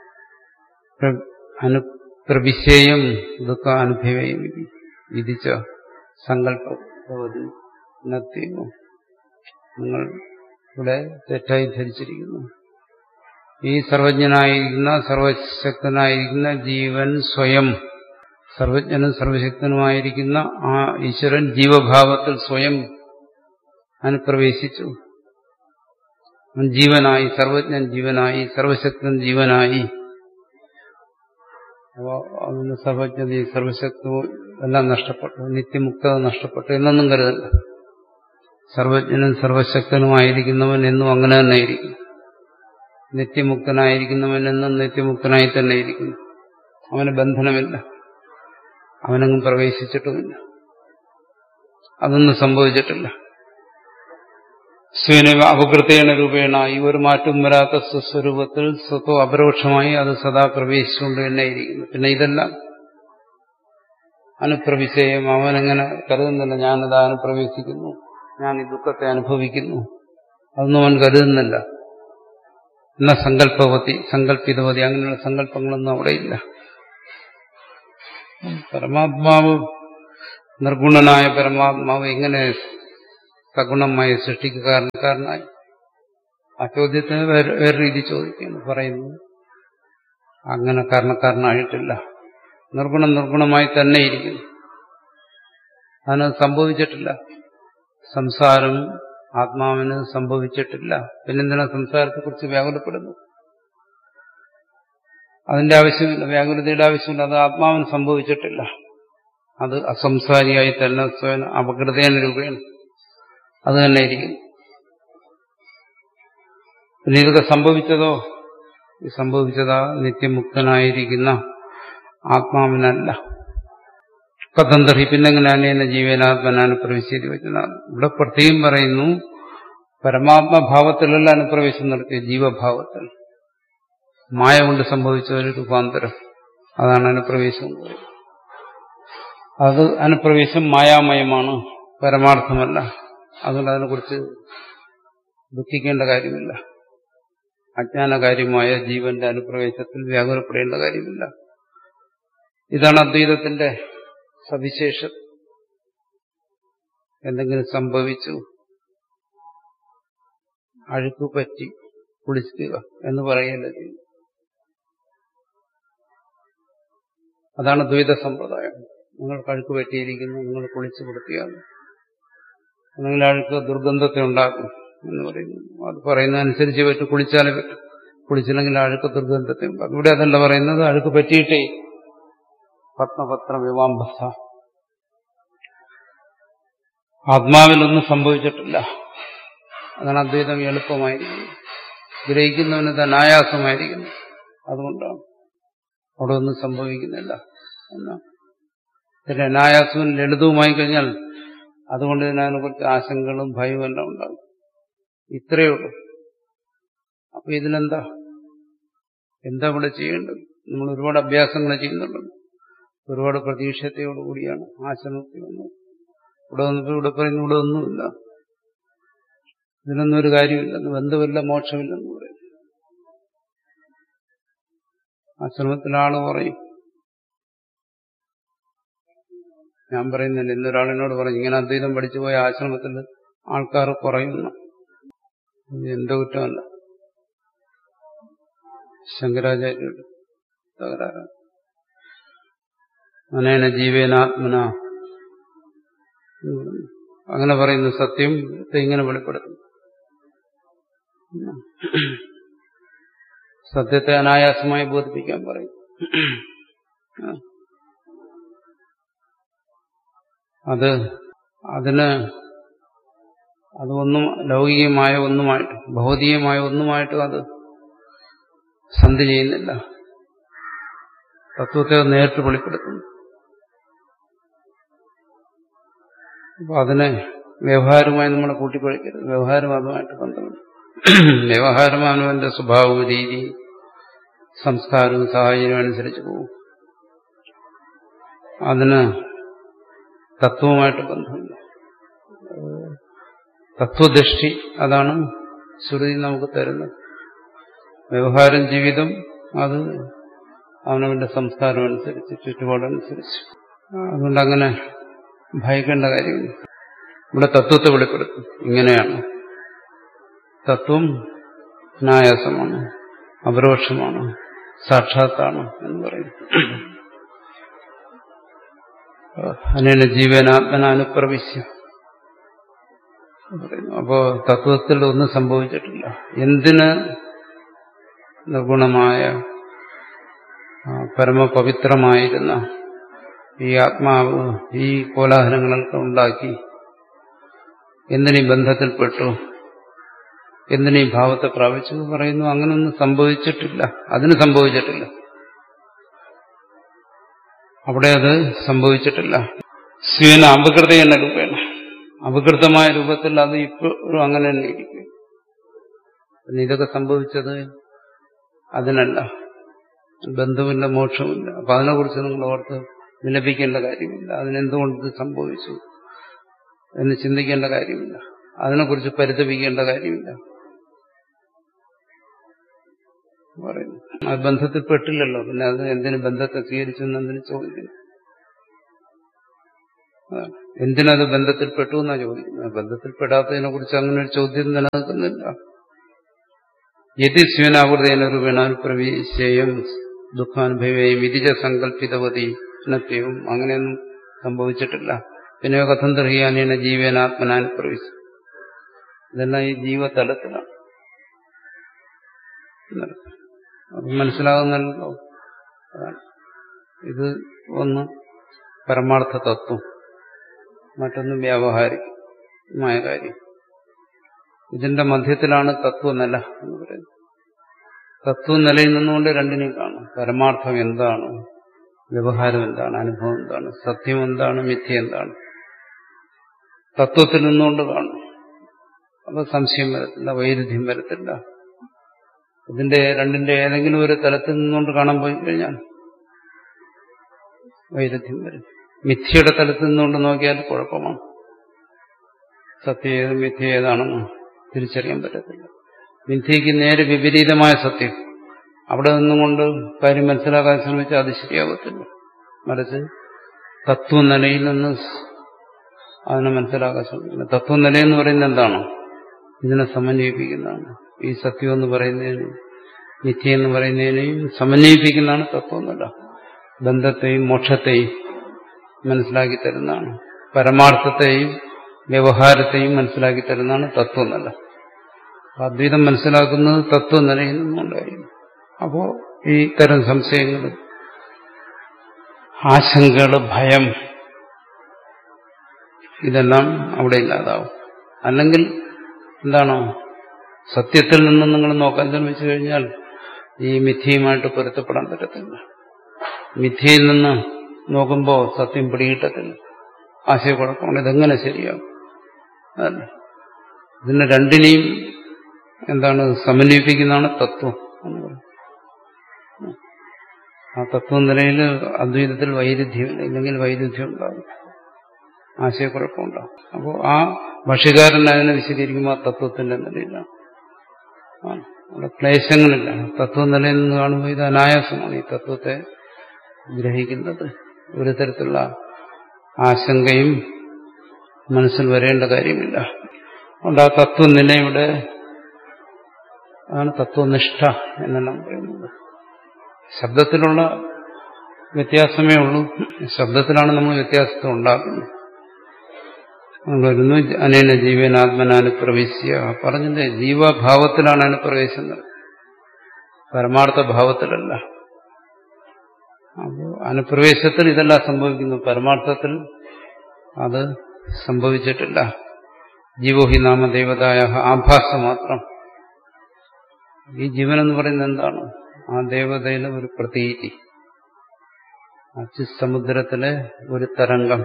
അനുപ്രവിശേയം ദുഃഖ അനുഭവേയം വിധിച്ച സങ്കല്പവതി നത്തിയോ നിങ്ങൾ ഇവിടെ തെറ്റായി ധരിച്ചിരിക്കുന്നു ഈ സർവജ്ഞനായിരിക്കുന്ന സർവശക്തനായിരിക്കുന്ന ജീവൻ സ്വയം സർവജ്ഞനും സർവശക്തനുമായിരിക്കുന്ന ആ ഈശ്വരൻ ജീവഭാവത്തിൽ സ്വയം അനുപ്രവേശിച്ചു ജീവനായി സർവജ്ഞൻ ജീവനായി സർവശക്തൻ ജീവനായി അപ്പോൾ അതിന് സർവജ്ഞതയും സർവശക്തവും എല്ലാം നഷ്ടപ്പെട്ടു നിത്യമുക്തത നഷ്ടപ്പെട്ടു എന്നൊന്നും കരുതല്ല സർവജ്ഞനും സർവശക്തനുമായിരിക്കുന്നവൻ എന്നും അങ്ങനെ തന്നെ ഇരിക്കും നിത്യമുക്തനായിരിക്കുന്നവൻ എന്നും നിത്യമുക്തനായി തന്നെ ഇരിക്കുന്നു അവന് ബന്ധനമില്ല അവനങ്ങും പ്രവേശിച്ചിട്ടുമില്ല അതൊന്നും സംഭവിച്ചിട്ടില്ല സ്വയനവ അപകൃതേന രൂപേണ ഈ ഒരു മാറ്റം വരാത്ത സ്വസ്വരൂപത്തിൽ സ്വത്തോ അപരോക്ഷമായി അത് സദാ പ്രവേശിച്ചുകൊണ്ട് തന്നെ ഇരിക്കുന്നു പിന്നെ ഇതെല്ലാം അനുപ്രവിശയം അവനെങ്ങനെ കരുതുന്നില്ല ഞാനത് അനുപ്രവേശിക്കുന്നു ഞാൻ ഈ ദുഃഖത്തെ അനുഭവിക്കുന്നു അതൊന്നും അവൻ കരുതുന്നില്ല എന്ന സങ്കല്പവതി സങ്കല്പിതവതി അങ്ങനെയുള്ള സങ്കല്പങ്ങളൊന്നും അവിടെയില്ല പരമാത്മാവ് നിർഗുണനായ പരമാത്മാവ് എങ്ങനെ സഗുണമായ സൃഷ്ടിക്ക് കാരണക്കാരനായി ആ ചോദ്യത്തിന് വേറെ വേറെ രീതി ചോദിക്കുന്നു പറയുന്നു അങ്ങനെ കാരണക്കാരനായിട്ടില്ല നിർഗുണം നിർഗുണമായി തന്നെ ഇരിക്കുന്നു അതിനത് സംഭവിച്ചിട്ടില്ല സംസാരം ആത്മാവിന് സംഭവിച്ചിട്ടില്ല പിന്നെന്തിനാ സംസാരത്തെക്കുറിച്ച് വ്യാകുലപ്പെടുന്നു അതിന്റെ ആവശ്യമില്ല വ്യാകുലതയുടെ ആവശ്യമില്ല അത് ആത്മാവിന് സംഭവിച്ചിട്ടില്ല അത് അസംസാരിയായി തന്നെ സ്വയം അപകൃതേന രൂപേണ അത് തന്നെ ഇരിക്കുന്നു പിന്നെ ഇതൊക്കെ സംഭവിച്ചതോ ഈ സംഭവിച്ചതാ നിത്യമുക്തനായിരിക്കുന്ന ആത്മാവിനല്ല കഥന്തറി പിന്നെങ്ങനെയാണ് എന്നെ ജീവനാത്മനാണ് പ്രവേശിച്ച് വെച്ചതാണ് ഇവിടെ പ്രത്യേകം പറയുന്നു പരമാത്മഭാവത്തിലല്ല അനുപ്രവേശം നടത്തിയ ജീവഭാവത്തിൽ മായ കൊണ്ട് സംഭവിച്ച ഒരു രൂപാന്തരം അതാണ് അനുപ്രവേശം എന്ന് പറയുന്നത് അത് അനുപ്രവേശം മായാമയമാണ് പരമാർത്ഥമല്ല അതുകൊണ്ട് അതിനെക്കുറിച്ച് ദുഃഖിക്കേണ്ട കാര്യമില്ല അജ്ഞാനകാര്യമായ ജീവന്റെ അനുപ്രവേശത്തിൽ വ്യാകുലപ്പെടേണ്ട കാര്യമില്ല ഇതാണ് അദ്വൈതത്തിന്റെ സവിശേഷം എന്തെങ്കിലും സംഭവിച്ചു അഴുക്ക് പറ്റി കുളിക്കുക എന്ന് പറയല്ല ചെയ്യും അതാണ് ദ്വൈത സമ്പ്രദായം നിങ്ങൾ കഴുക്ക് പറ്റിയിരിക്കുന്നു നിങ്ങൾ കുളിച്ചു കൊടുത്തിയാണ് അല്ലെങ്കിൽ അഴുക്ക് ദുർഗന്ധത്തെ ഉണ്ടാക്കും എന്ന് പറയുന്നു അത് പറയുന്നതനുസരിച്ച് പറ്റും കുളിച്ചാലേ പറ്റും കുളിച്ചില്ലെങ്കിൽ അഴുക്ക് ദുർഗന്ധത്തെ ഉണ്ടാക്കും ഇവിടെ അതല്ല പറയുന്നത് അഴുക്ക് പറ്റിയിട്ടേ പത്മപത്ര വിവാംബസ ആത്മാവിലൊന്നും സംഭവിച്ചിട്ടില്ല അതാണ് അദ്വൈതം എളുപ്പമായിരിക്കുന്നത് ഗ്രഹിക്കുന്നവന് തന്നെ ആയാസമായിരിക്കുന്നു അതുകൊണ്ടാണ് അവിടെ ഒന്നും സംഭവിക്കുന്നില്ല എന്നാണ് പിന്നെ അനായാസവും ലളിതവുമായി കഴിഞ്ഞാൽ അതുകൊണ്ട് തന്നെ അതിനെക്കുറിച്ച് ആശങ്കകളും ഭയവും എല്ലാം ഉണ്ടാകും ഇത്രയേ ഉള്ളൂ അപ്പൊ ഇതിലെന്താ എന്താ ഇവിടെ ചെയ്യേണ്ടത് നമ്മൾ ഒരുപാട് അഭ്യാസങ്ങൾ ചെയ്യുന്നുണ്ടല്ലോ ഒരുപാട് പ്രതീക്ഷത്തോടുകൂടിയാണ് ആശ്രമത്തിൽ വന്നത് ഇവിടെ വന്നപ്പോൾ ഇവിടെ പറയുന്നു ഇവിടെ ഒന്നുമില്ല ഇതിനൊന്നും ഒരു കാര്യമില്ല ബന്ധമില്ല മോക്ഷമില്ലെന്ന് പറയും ആശ്രമത്തിലാള് പറയും ഞാൻ പറയുന്നില്ല ഇന്നൊരാളിനോട് പറഞ്ഞു ഇങ്ങനെ അദ്വൈതം പഠിച്ചു പോയ ആശ്രമത്തിൽ ആൾക്കാർ കുറയുന്നു എന്റെ കുറ്റമല്ല ശങ്കരാചാര്യരുടെ തകരാറാണ് അനേന ജീവേനാത്മന അങ്ങനെ പറയുന്ന സത്യം ഇങ്ങനെ വെളിപ്പെടുത്തുന്നു സത്യത്തെ അനായാസമായി ബോധിപ്പിക്കാൻ പറയും അത് അതിന് അതൊന്നും ലൗകികമായ ഒന്നുമായിട്ട് ഭൗതികമായ ഒന്നുമായിട്ട് അത് സന്ധി ചെയ്യുന്നില്ല തത്വത്തെ നേരിട്ട് വെളിപ്പെടുത്തുന്നു അപ്പൊ അതിനെ വ്യവഹാരമായി നമ്മൾ കൂട്ടിപ്പഴിക്കരുത് വ്യവഹാരം അതുമായിട്ട് ബന്ധമുണ്ട് വ്യവഹാരം അവനവന്റെ സ്വഭാവവും രീതി സംസ്കാരവും സാഹചര്യവും അനുസരിച്ച് പോകും അതിന് തത്വവുമായിട്ട് ബന്ധമില്ല തത്വദൃഷ്ടി അതാണ് ശ്രുതി നമുക്ക് തരുന്നത് വ്യവഹാരം ജീവിതം അത് അവനവന്റെ സംസ്കാരം അനുസരിച്ച് ചുറ്റുപാടനുസരിച്ച് അതുകൊണ്ട് അങ്ങനെ ഭയക്കേണ്ട കാര്യമില്ല ഇവിടെ തത്വത്തെ വെളിപ്പെടുത്തും ഇങ്ങനെയാണ് തത്വം അനായാസമാണ് അപരോക്ഷമാണ് സാക്ഷാത്താണ് എന്ന് പറയുന്നു അനേന ജീവനാത്മനാനുപ്രവിശ്യ പറയുന്നു അപ്പോ തത്വത്തിൽ ഒന്നും സംഭവിച്ചിട്ടില്ല എന്തിന് നിർഗുണമായ പരമപവിത്രമായിരുന്ന ഈ ആത്മാവ് ഈ കോലാഹലങ്ങളൊക്കെ ഉണ്ടാക്കി എന്തിനീ ബന്ധത്തിൽപ്പെട്ടു എന്തിനീ ഭാവത്തെ പ്രാപിച്ചു പറയുന്നു അങ്ങനൊന്നും സംഭവിച്ചിട്ടില്ല അതിന് സംഭവിച്ചിട്ടില്ല അവിടെ അത് സംഭവിച്ചിട്ടില്ല സ്വീന അപകൃത എന്ന രൂപേണ അപകൃതമായ രൂപത്തിൽ അത് ഇപ്പോഴും അങ്ങനെ തന്നെ ഇരിക്കും പിന്നെ ഇതൊക്കെ സംഭവിച്ചത് അതിനല്ല ബന്ധുവില്ല മോക്ഷമില്ല അപ്പൊ അതിനെക്കുറിച്ച് നിങ്ങൾ ഓർത്ത് വിലപിക്കേണ്ട കാര്യമില്ല അതിനെന്തുകൊണ്ട് ഇത് സംഭവിച്ചു എന്ന് ചിന്തിക്കേണ്ട കാര്യമില്ല അതിനെക്കുറിച്ച് പരിതപിക്കേണ്ട കാര്യമില്ല പറയുന്നു അത് ബന്ധത്തിൽ പെട്ടില്ലല്ലോ പിന്നെ അത് എന്തിനു ബന്ധത്തെ സ്വീകരിച്ചു എന്ന് എന്തിനു ചോദിക്കുന്നു അതാണ് എന്തിനത് ബന്ധത്തിൽപ്പെട്ടു എന്നാ ചോദിക്കുന്നത് ബന്ധത്തിൽപ്പെടാത്തതിനെ കുറിച്ച് അങ്ങനെ ഒരു ചോദ്യം നിലനിൽക്കുന്നില്ല യതി സ്വേനാവൃതേന രൂപേണാനുപ്രവേശ്യം ദുഃഖാനുഭവേയും ഇതിജ സങ്കല്പിതവതി നത്യവും അങ്ങനെയൊന്നും സംഭവിച്ചിട്ടില്ല പിന്നെ കഥം തെറിയാനേന ജീവനാത്മനാൻ പ്രവേശിച്ചു ഇതെല്ലാം ഈ ജീവതലത്തിലാണ് അത് മനസ്സിലാകുന്നല്ലോ അതാണ് ഇത് ഒന്ന് പരമാർത്ഥ തത്വം മറ്റൊന്ന് വ്യാവഹാരികമായ കാര്യം ഇതിന്റെ മധ്യത്തിലാണ് തത്വനില എന്ന് പറയുന്നത് തത്വനിലയിൽ നിന്നുകൊണ്ട് രണ്ടിനെയും കാണും പരമാർത്ഥം എന്താണ് വ്യവഹാരം എന്താണ് അനുഭവം എന്താണ് സത്യം എന്താണ് മിഥ്യ എന്താണ് തത്വത്തിൽ നിന്നുകൊണ്ട് കാണും അപ്പൊ സംശയം വരത്തില്ല വൈരുദ്ധ്യം വരത്തില്ല ഇതിന്റെ രണ്ടിന്റെ ഏതെങ്കിലും ഒരു തലത്തിൽ നിന്നുകൊണ്ട് കാണാൻ പോയി കഴിഞ്ഞാൽ വൈരുദ്ധ്യം വരും മിഥ്യയുടെ തലത്തിൽ നിന്നുകൊണ്ട് നോക്കിയാൽ കുഴപ്പമാണ് സത്യം ഏത് മിഥ്യ ഏതാണെന്ന് തിരിച്ചറിയാൻ പറ്റത്തില്ല മിഥ്യയ്ക്ക് നേരെ വിപരീതമായ സത്യം അവിടെ നിന്നുകൊണ്ട് കാര്യം മനസ്സിലാക്കാൻ ശ്രമിച്ചാൽ അത് ശരിയാകത്തില്ല മറിച്ച് തത്വനിലയിൽ നിന്ന് അതിനെ മനസ്സിലാക്കാൻ ശ്രമിക്കുന്നത് തത്വനിലയെന്ന് പറയുന്നത് എന്താണ് ഇതിനെ സമന്വയിപ്പിക്കുന്നതാണ് ഈ സത്യം എന്ന് പറയുന്നതിനും മിഥ്യ എന്ന് പറയുന്നതിനെയും സമന്വയിപ്പിക്കുന്നതാണ് തത്വനില ബന്ധത്തെയും മോക്ഷത്തെയും മനസ്സിലാക്കി തരുന്നതാണ് പരമാർത്ഥത്തെയും വ്യവഹാരത്തെയും മനസ്സിലാക്കി തരുന്നതാണ് തത്വനില അദ്വൈതം മനസ്സിലാക്കുന്നത് തത്വനിലയിൽ നിന്നുണ്ടായിരുന്നു അപ്പോ ഈ തരം സംശയങ്ങൾ ആശങ്കകൾ ഭയം ഇതെല്ലാം അവിടെ ഇല്ലാതാവും അല്ലെങ്കിൽ എന്താണോ സത്യത്തിൽ നിന്ന് നിങ്ങൾ നോക്കാൻ ശ്രമിച്ചു കഴിഞ്ഞാൽ ഈ മിഥ്യയുമായിട്ട് പൊരുത്തപ്പെടാൻ പറ്റത്തില്ല മിഥ്യയിൽ നിന്ന് നോക്കുമ്പോൾ സത്യം പിടികിട്ടത്തില്ല ആശയക്കുഴപ്പമാണ് ഇതെങ്ങനെ ശരിയാകും അതല്ല ഇതിനെ രണ്ടിനെയും എന്താണ് സമന്വയിപ്പിക്കുന്നതാണ് തത്വം എന്ന് പറയുന്നത് ആ തത്വം നിലയിൽ അദ്വൈതത്തിൽ വൈരുദ്ധ്യമില്ല ഇല്ലെങ്കിൽ വൈരുദ്ധ്യം ഉണ്ടാകും ആശയക്കുഴപ്പമുണ്ടാകും അപ്പോൾ ആ ഭക്ഷ്യകാരൻ അതിനെ വിശദീകരിക്കുമ്പോൾ ആ തത്വത്തിന്റെ നിലയിലാണ് അവിടെ ക്ലേശങ്ങളില്ല തത്വ നിലയിൽ നിന്ന് കാണുമ്പോൾ ഇത് അനായാസമാണ് ഈ തത്വത്തെ ഗ്രഹിക്കുന്നത് ഒരു തരത്തിലുള്ള ആശങ്കയും മനസ്സിൽ വരേണ്ട കാര്യമില്ല അതുകൊണ്ട് ആ തത്വനില ഇവിടെ അതാണ് തത്വനിഷ്ഠ എന്നെല്ലാം പറയുന്നത് ശബ്ദത്തിലുള്ള വ്യത്യാസമേ ഉള്ളൂ ശബ്ദത്തിലാണ് നമ്മൾ വ്യത്യാസത്തെ ഉണ്ടാക്കുന്നത് വരുന്നു അനേന ജീവനാത്മനാനുപ്രവേശ്യ പറഞ്ഞത് ജീവഭാവത്തിലാണ് അനുപ്രവേശുന്നത് പരമാർത്ഥ ഭാവത്തിലല്ല അപ്പോൾ അനുപ്രവേശത്തിൽ ഇതെല്ലാം സംഭവിക്കുന്നു പരമാർത്ഥത്തിൽ അത് സംഭവിച്ചിട്ടില്ല ജീവോഹി നാമ ദേവതായ ആഭാസം മാത്രം ഈ ജീവൻ എന്ന് പറയുന്നത് എന്താണ് ആ ദേവതയിലെ ഒരു പ്രതീതി അച്ചുസമുദ്രത്തിലെ ഒരു തരംഗം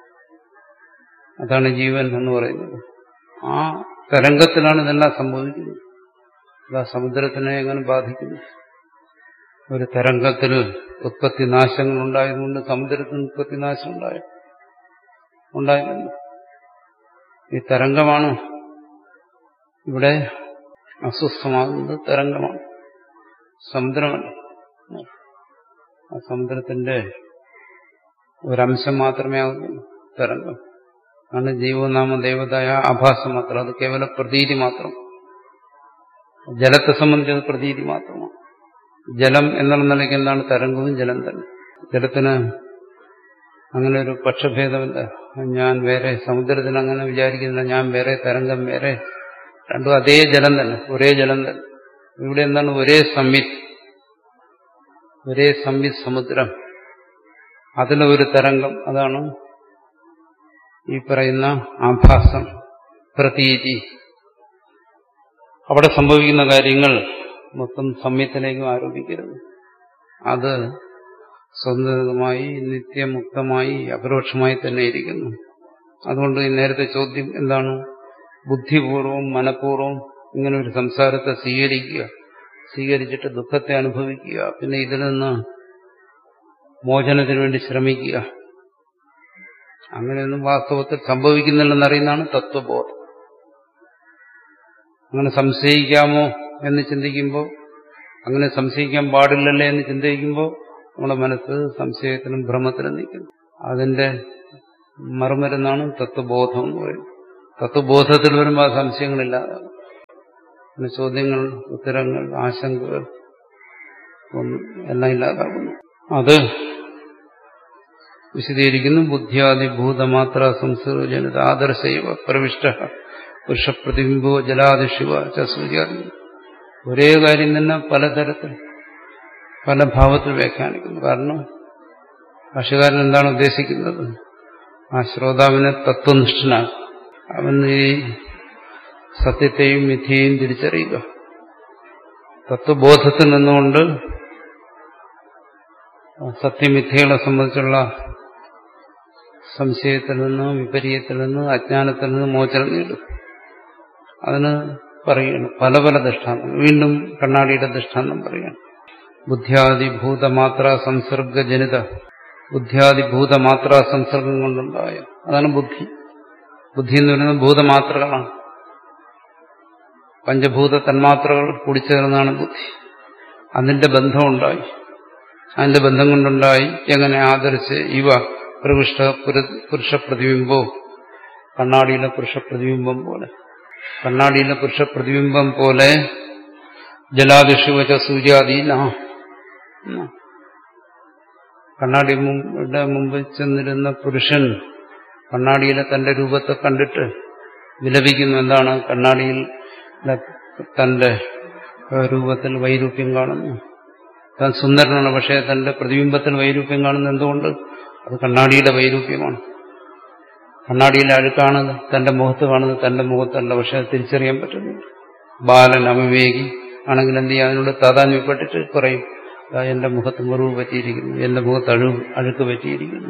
അതാണ് ജീവൻ എന്ന് പറയുന്നത് ആ തരംഗത്തിലാണ് ഇതെല്ലാം സംഭവിക്കുന്നത് അത് ആ സമുദ്രത്തിനെ എങ്ങനെ ബാധിക്കുന്നു ഒരു തരംഗത്തിൽ ഉത്പത്തി നാശങ്ങൾ ഉണ്ടായതുകൊണ്ട് സമുദ്രത്തിന് ഉത്പത്തി നാശം ഉണ്ടായി ഉണ്ടായിരുന്നു ഈ തരംഗമാണ് ഇവിടെ അസ്വസ്ഥമാകുന്നത് തരംഗമാണ് സമുദ്രമല്ല ആ സമുദ്രത്തിന്റെ ഒരംശം മാത്രമേ ആകുന്നുള്ളൂ തരംഗം ആണ് ജീവനാമ ദേവതായ ആഭാസം മാത്രം അത് കേവല പ്രതീതി മാത്രം ജലത്തെ സംബന്ധിച്ചത് പ്രതീതി മാത്രമാണ് ജലം എന്നുള്ള നിലയ്ക്ക് എന്താണ് തരംഗവും ജലം തന്നെ ജലത്തിന് അങ്ങനെ ഒരു പക്ഷഭേദമില്ല ഞാൻ വേറെ സമുദ്രത്തിന് അങ്ങനെ വിചാരിക്കുന്നില്ല ഞാൻ വേറെ തരംഗം വേറെ രണ്ടും അതേ ജലം തന്നെ ഒരേ ജലം തന്നെ ഇവിടെ എന്താണ് ഒരേ സംവിത് ഒരേ സംവിത് സമുദ്രം അതിലെ ഒരു തരംഗം അതാണ് ഈ പറയുന്ന ആഭാസം പ്രതീതി അവിടെ സംഭവിക്കുന്ന കാര്യങ്ങൾ മൊത്തം സംയത്തിലേക്കും ആരോപിക്കരുത് അത് സ്വതന്ത്രമായി നിത്യമുക്തമായി അപരോക്ഷമായി തന്നെ ഇരിക്കുന്നു അതുകൊണ്ട് ഈ നേരത്തെ ചോദ്യം എന്താണ് ബുദ്ധിപൂർവം മനഃപൂർവ്വം ഇങ്ങനെ ഒരു സംസാരത്തെ സ്വീകരിക്കുക സ്വീകരിച്ചിട്ട് ദുഃഖത്തെ അനുഭവിക്കുക പിന്നെ ഇതിൽ നിന്ന് മോചനത്തിന് വേണ്ടി ശ്രമിക്കുക അങ്ങനെയൊന്നും വാസ്തവത്തിൽ സംഭവിക്കുന്നില്ലെന്നറിയുന്നതാണ് തത്വബോധം അങ്ങനെ സംശയിക്കാമോ എന്ന് ചിന്തിക്കുമ്പോൾ അങ്ങനെ സംശയിക്കാൻ പാടില്ലല്ലേ എന്ന് ചിന്തിക്കുമ്പോൾ നമ്മുടെ മനസ്സ് സംശയത്തിനും ഭ്രമത്തിനും നിൽക്കുന്നു അതിന്റെ മറുമരുന്നാണ് തത്വബോധം എന്ന് പറയുന്നത് തത്വബോധത്തിൽ വരുമ്പോൾ ആ സംശയങ്ങളില്ലാതാകും പിന്നെ ചോദ്യങ്ങൾ ഉത്തരങ്ങൾ ആശങ്കകൾ ഒന്നും എല്ലാം ഇല്ലാതാകുന്നു അത് വിശദീകരിക്കുന്നു ബുദ്ധിയാദിഭൂതമാത്ര സംസർജനിത ആദർശൈവ പ്രവിഷ്ട പുരുഷപ്രതിബിംബോ ജലാദിശിവ ച സൂര്യാദി ഒരേ കാര്യം തന്നെ പലതരത്തിൽ പല ഭാവത്തിൽ വ്യാഖ്യാനിക്കുന്നു കാരണം ഭാഷകാരൻ എന്താണ് ഉദ്ദേശിക്കുന്നത് ആ ശ്രോതാവിനെ തത്വനിഷ്ഠനാക്കും അവൻ ഈ സത്യത്തെയും മിഥ്യയും തിരിച്ചറിയുക തത്വബോധത്തിൽ നിന്നുകൊണ്ട് സത്യമിഥ്യകളെ സംബന്ധിച്ചുള്ള സംശയത്തിൽ നിന്ന് വിപരീയത്തിൽ നിന്ന് അജ്ഞാനത്തിൽ നിന്ന് മോചനം നേടും അതിന് പറയുകയാണ് പല പല ദൃഷ്ടാന്തം വീണ്ടും കണ്ണാടിയുടെ ദൃഷ്ടാന്തം പറയുകയാണ് ബുദ്ധ്യാദിഭൂതമാത്ര സംസർഗജനിത ബുദ്ധ്യാദിഭൂതമാത്ര സംസർഗം കൊണ്ടുണ്ടായ അതാണ് ബുദ്ധി ബുദ്ധി എന്ന് പറയുന്നത് ഭൂതമാത്രകളാണ് പഞ്ചഭൂത തന്മാത്രകൾ കൂടിച്ചേർന്നാണ് ബുദ്ധി അതിന്റെ ബന്ധമുണ്ടായി അതിന്റെ ബന്ധം കൊണ്ടുണ്ടായി എങ്ങനെ ആദരിച്ച് ഇവ പ്രവിഷ്ട പുരുഷ പ്രതിബിംബോ കണ്ണാടിയിലെ പുരുഷ പ്രതിബിംബം പോലെ കണ്ണാടിയിലെ പുരുഷ പ്രതിബിംബം പോലെ ജലാദിഷുവച സൂര്യാദീന കണ്ണാടിയുടെ മുമ്പിൽ ചെന്നിരുന്ന പുരുഷൻ കണ്ണാടിയിലെ തന്റെ രൂപത്തെ കണ്ടിട്ട് വിലപിക്കുന്നു എന്താണ് കണ്ണാടിയിൽ തന്റെ രൂപത്തിൽ വൈരൂപ്യം കാണുന്നു താൻ സുന്ദരനാണ് പക്ഷേ തന്റെ പ്രതിബിംബത്തിൽ വൈരൂപ്യം കാണുന്നത് എന്തുകൊണ്ട് അത് കണ്ണാടിയുടെ വൈരൂപ്യമാണ് കണ്ണാടിയിലെ അഴുക്കാണ് തന്റെ മുഖത്ത് കാണുന്നത് തന്റെ മുഖത്തല്ല പക്ഷെ അത് തിരിച്ചറിയാൻ പറ്റുന്നില്ല ബാലൻ അവിവേകി ആണെങ്കിൽ എന്ത് ചെയ്യാം അതിനോട് താതാന്യപ്പെട്ടിട്ട് പറയും എന്റെ മുഖത്ത് മുറിവ് പറ്റിയിരിക്കുന്നു എന്റെ മുഖത്ത് അഴു അഴുക്ക് പറ്റിയിരിക്കുന്നു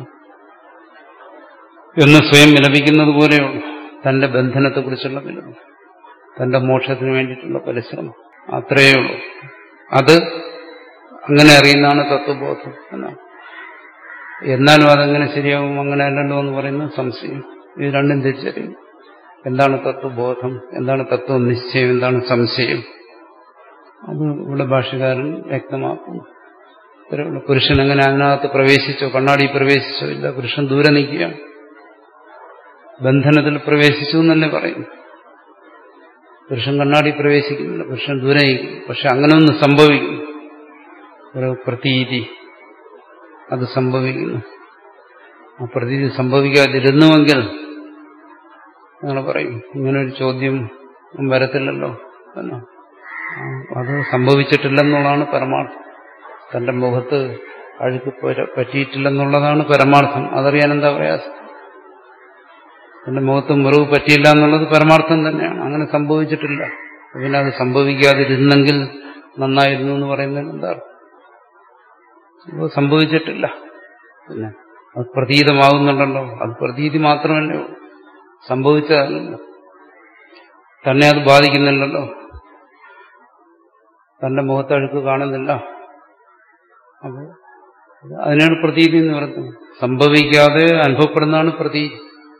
എന്ന് സ്വയം വിലപിക്കുന്നത് പോലെയുള്ളൂ തന്റെ ബന്ധനത്തെക്കുറിച്ചുള്ള വിലപം തന്റെ മോക്ഷത്തിന് വേണ്ടിയിട്ടുള്ള പരിശ്രമം അത്രയേ ഉള്ളൂ അത് അങ്ങനെ അറിയുന്നതാണ് തത്വബോധം എന്നാണ് എന്നാലും അതെങ്ങനെ ശരിയാവും അങ്ങനെ അല്ലല്ലോ എന്ന് പറയുന്നത് സംശയം ഇത് രണ്ടും തിരിച്ചറിയും എന്താണ് തത്വബോധം എന്താണ് തത്വനിശ്ചയം എന്താണ് സംശയം അത് ഇവിടെ ഭാഷകാരൻ വ്യക്തമാക്കുന്നു ഇത്രയുള്ള പുരുഷൻ എങ്ങനെ അതിനകത്ത് പ്രവേശിച്ചോ കണ്ണാടി പ്രവേശിച്ചോ ഇല്ല പുരുഷൻ ദൂരെ നിൽക്കുകയാണ് ബന്ധനത്തിൽ പ്രവേശിച്ചു എന്നല്ലേ പറയുന്നു പുരുഷൻ കണ്ണാടി പ്രവേശിക്കുന്നില്ല പുരുഷൻ ദൂരെ നിൽക്കും പക്ഷെ അങ്ങനെ ഒന്ന് സംഭവിക്കുന്നു ഒരു പ്രതീതി അത് സംഭവിക്കുന്നു ആ പ്രതീതി സംഭവിക്കാതിരുന്നുവെങ്കിൽ നിങ്ങൾ പറയും ഇങ്ങനൊരു ചോദ്യം വരത്തില്ലല്ലോ എന്നോ അത് സംഭവിച്ചിട്ടില്ലെന്നുള്ളതാണ് പരമാർത്ഥം തന്റെ മുഖത്ത് അഴുക്ക് പറ്റിയിട്ടില്ലെന്നുള്ളതാണ് പരമാർത്ഥം അതറിയാൻ എന്താ പ്രയാസം തന്റെ മുഖത്ത് മുറിവ് പറ്റിയില്ല എന്നുള്ളത് പരമാർത്ഥം തന്നെയാണ് അങ്ങനെ സംഭവിച്ചിട്ടില്ല പിന്നെ അത് സംഭവിക്കാതിരുന്നെങ്കിൽ നന്നായിരുന്നു എന്ന് പറയുന്നതിന് എന്താ സംഭവിച്ചിട്ടില്ല പിന്നെ അത് പ്രതീതമാകുന്നുണ്ടല്ലോ അത് പ്രതീതി മാത്രമല്ലേ സംഭവിച്ചതല്ലോ തന്നെ അത് ബാധിക്കുന്നില്ലല്ലോ തന്റെ മുഖത്തഴുക്ക് കാണുന്നില്ല അപ്പോൾ അതിനാണ് പ്രതീതി എന്ന് പറയുന്നത് സംഭവിക്കാതെ അനുഭവപ്പെടുന്നതാണ് പ്രതീതി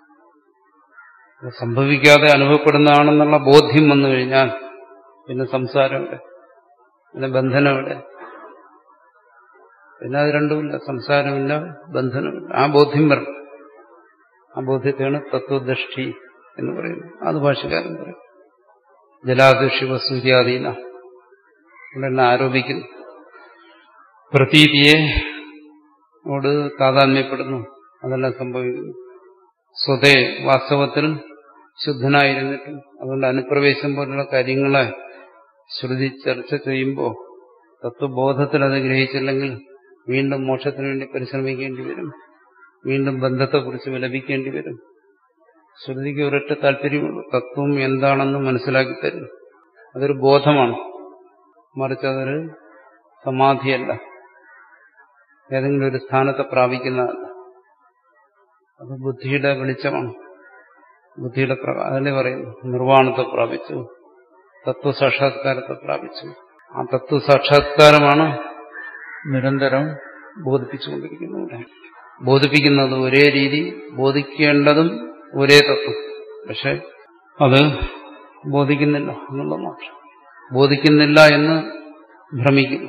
സംഭവിക്കാതെ അനുഭവപ്പെടുന്നതാണെന്നുള്ള ബോധ്യം വന്നു കഴിഞ്ഞാൽ പിന്നെ സംസാരം ഇവിടെ പിന്നെ ബന്ധനം ഇവിടെ പിന്നെ അത് രണ്ടുമില്ല സംസാരമില്ല ബന്ധനമില്ല ആ ബോധ്യം വരണം ആ ബോധ്യത്തെയാണ് തത്വദൃഷ്ടി എന്ന് പറയുന്നത് അത് ഭാഷകാരൻ പറയും ജലാദുഷിവ സൂര്യാദീന ഇവിടെ ആരോപിക്കുന്നു പ്രതീതിയെ ഓട് താതാത്മ്യപ്പെടുന്നു അതെല്ലാം സംഭവിക്കുന്നു സ്വതേ വാസ്തവത്തിൽ ശുദ്ധനായിരുന്നിട്ടും അതുകൊണ്ട് അനുപ്രവേശം പോലുള്ള കാര്യങ്ങളെ ശ്രുതി ചർച്ച ചെയ്യുമ്പോൾ തത്വബോധത്തിൽ അത് ഗ്രഹിച്ചില്ലെങ്കിൽ വീണ്ടും മോക്ഷത്തിന് വേണ്ടി പരിശ്രമിക്കേണ്ടി വരും വീണ്ടും ബന്ധത്തെക്കുറിച്ച് വിലപിക്കേണ്ടി വരും ശ്രുതിക്ക് ഒരൊറ്റ താല്പര്യമുള്ളൂ തത്വം എന്താണെന്ന് മനസ്സിലാക്കി തരും അതൊരു ബോധമാണ് മറിച്ച് അതൊരു സമാധിയല്ല ഏതെങ്കിലും ഒരു സ്ഥാനത്തെ പ്രാപിക്കുന്നതല്ല അത് ബുദ്ധിയുടെ വെളിച്ചമാണ് ബുദ്ധിയുടെ അതല്ലേ പറയുന്നു നിർവ്വാണത്തെ പ്രാപിച്ചു തത്വസാക്ഷാത്കാരത്തെ പ്രാപിച്ചു ആ തത്വസാക്ഷാത്കാരമാണ് നിരന്തരം ബോധിപ്പിച്ചുകൊണ്ടിരിക്കുന്നത് ബോധിപ്പിക്കുന്നത് ഒരേ രീതി ബോധിക്കേണ്ടതും ഒരേ തത്വം പക്ഷെ അത് ബോധിക്കുന്നില്ല എന്നുള്ളത് മാത്രം ബോധിക്കുന്നില്ല എന്ന് ഭ്രമിക്കുന്നു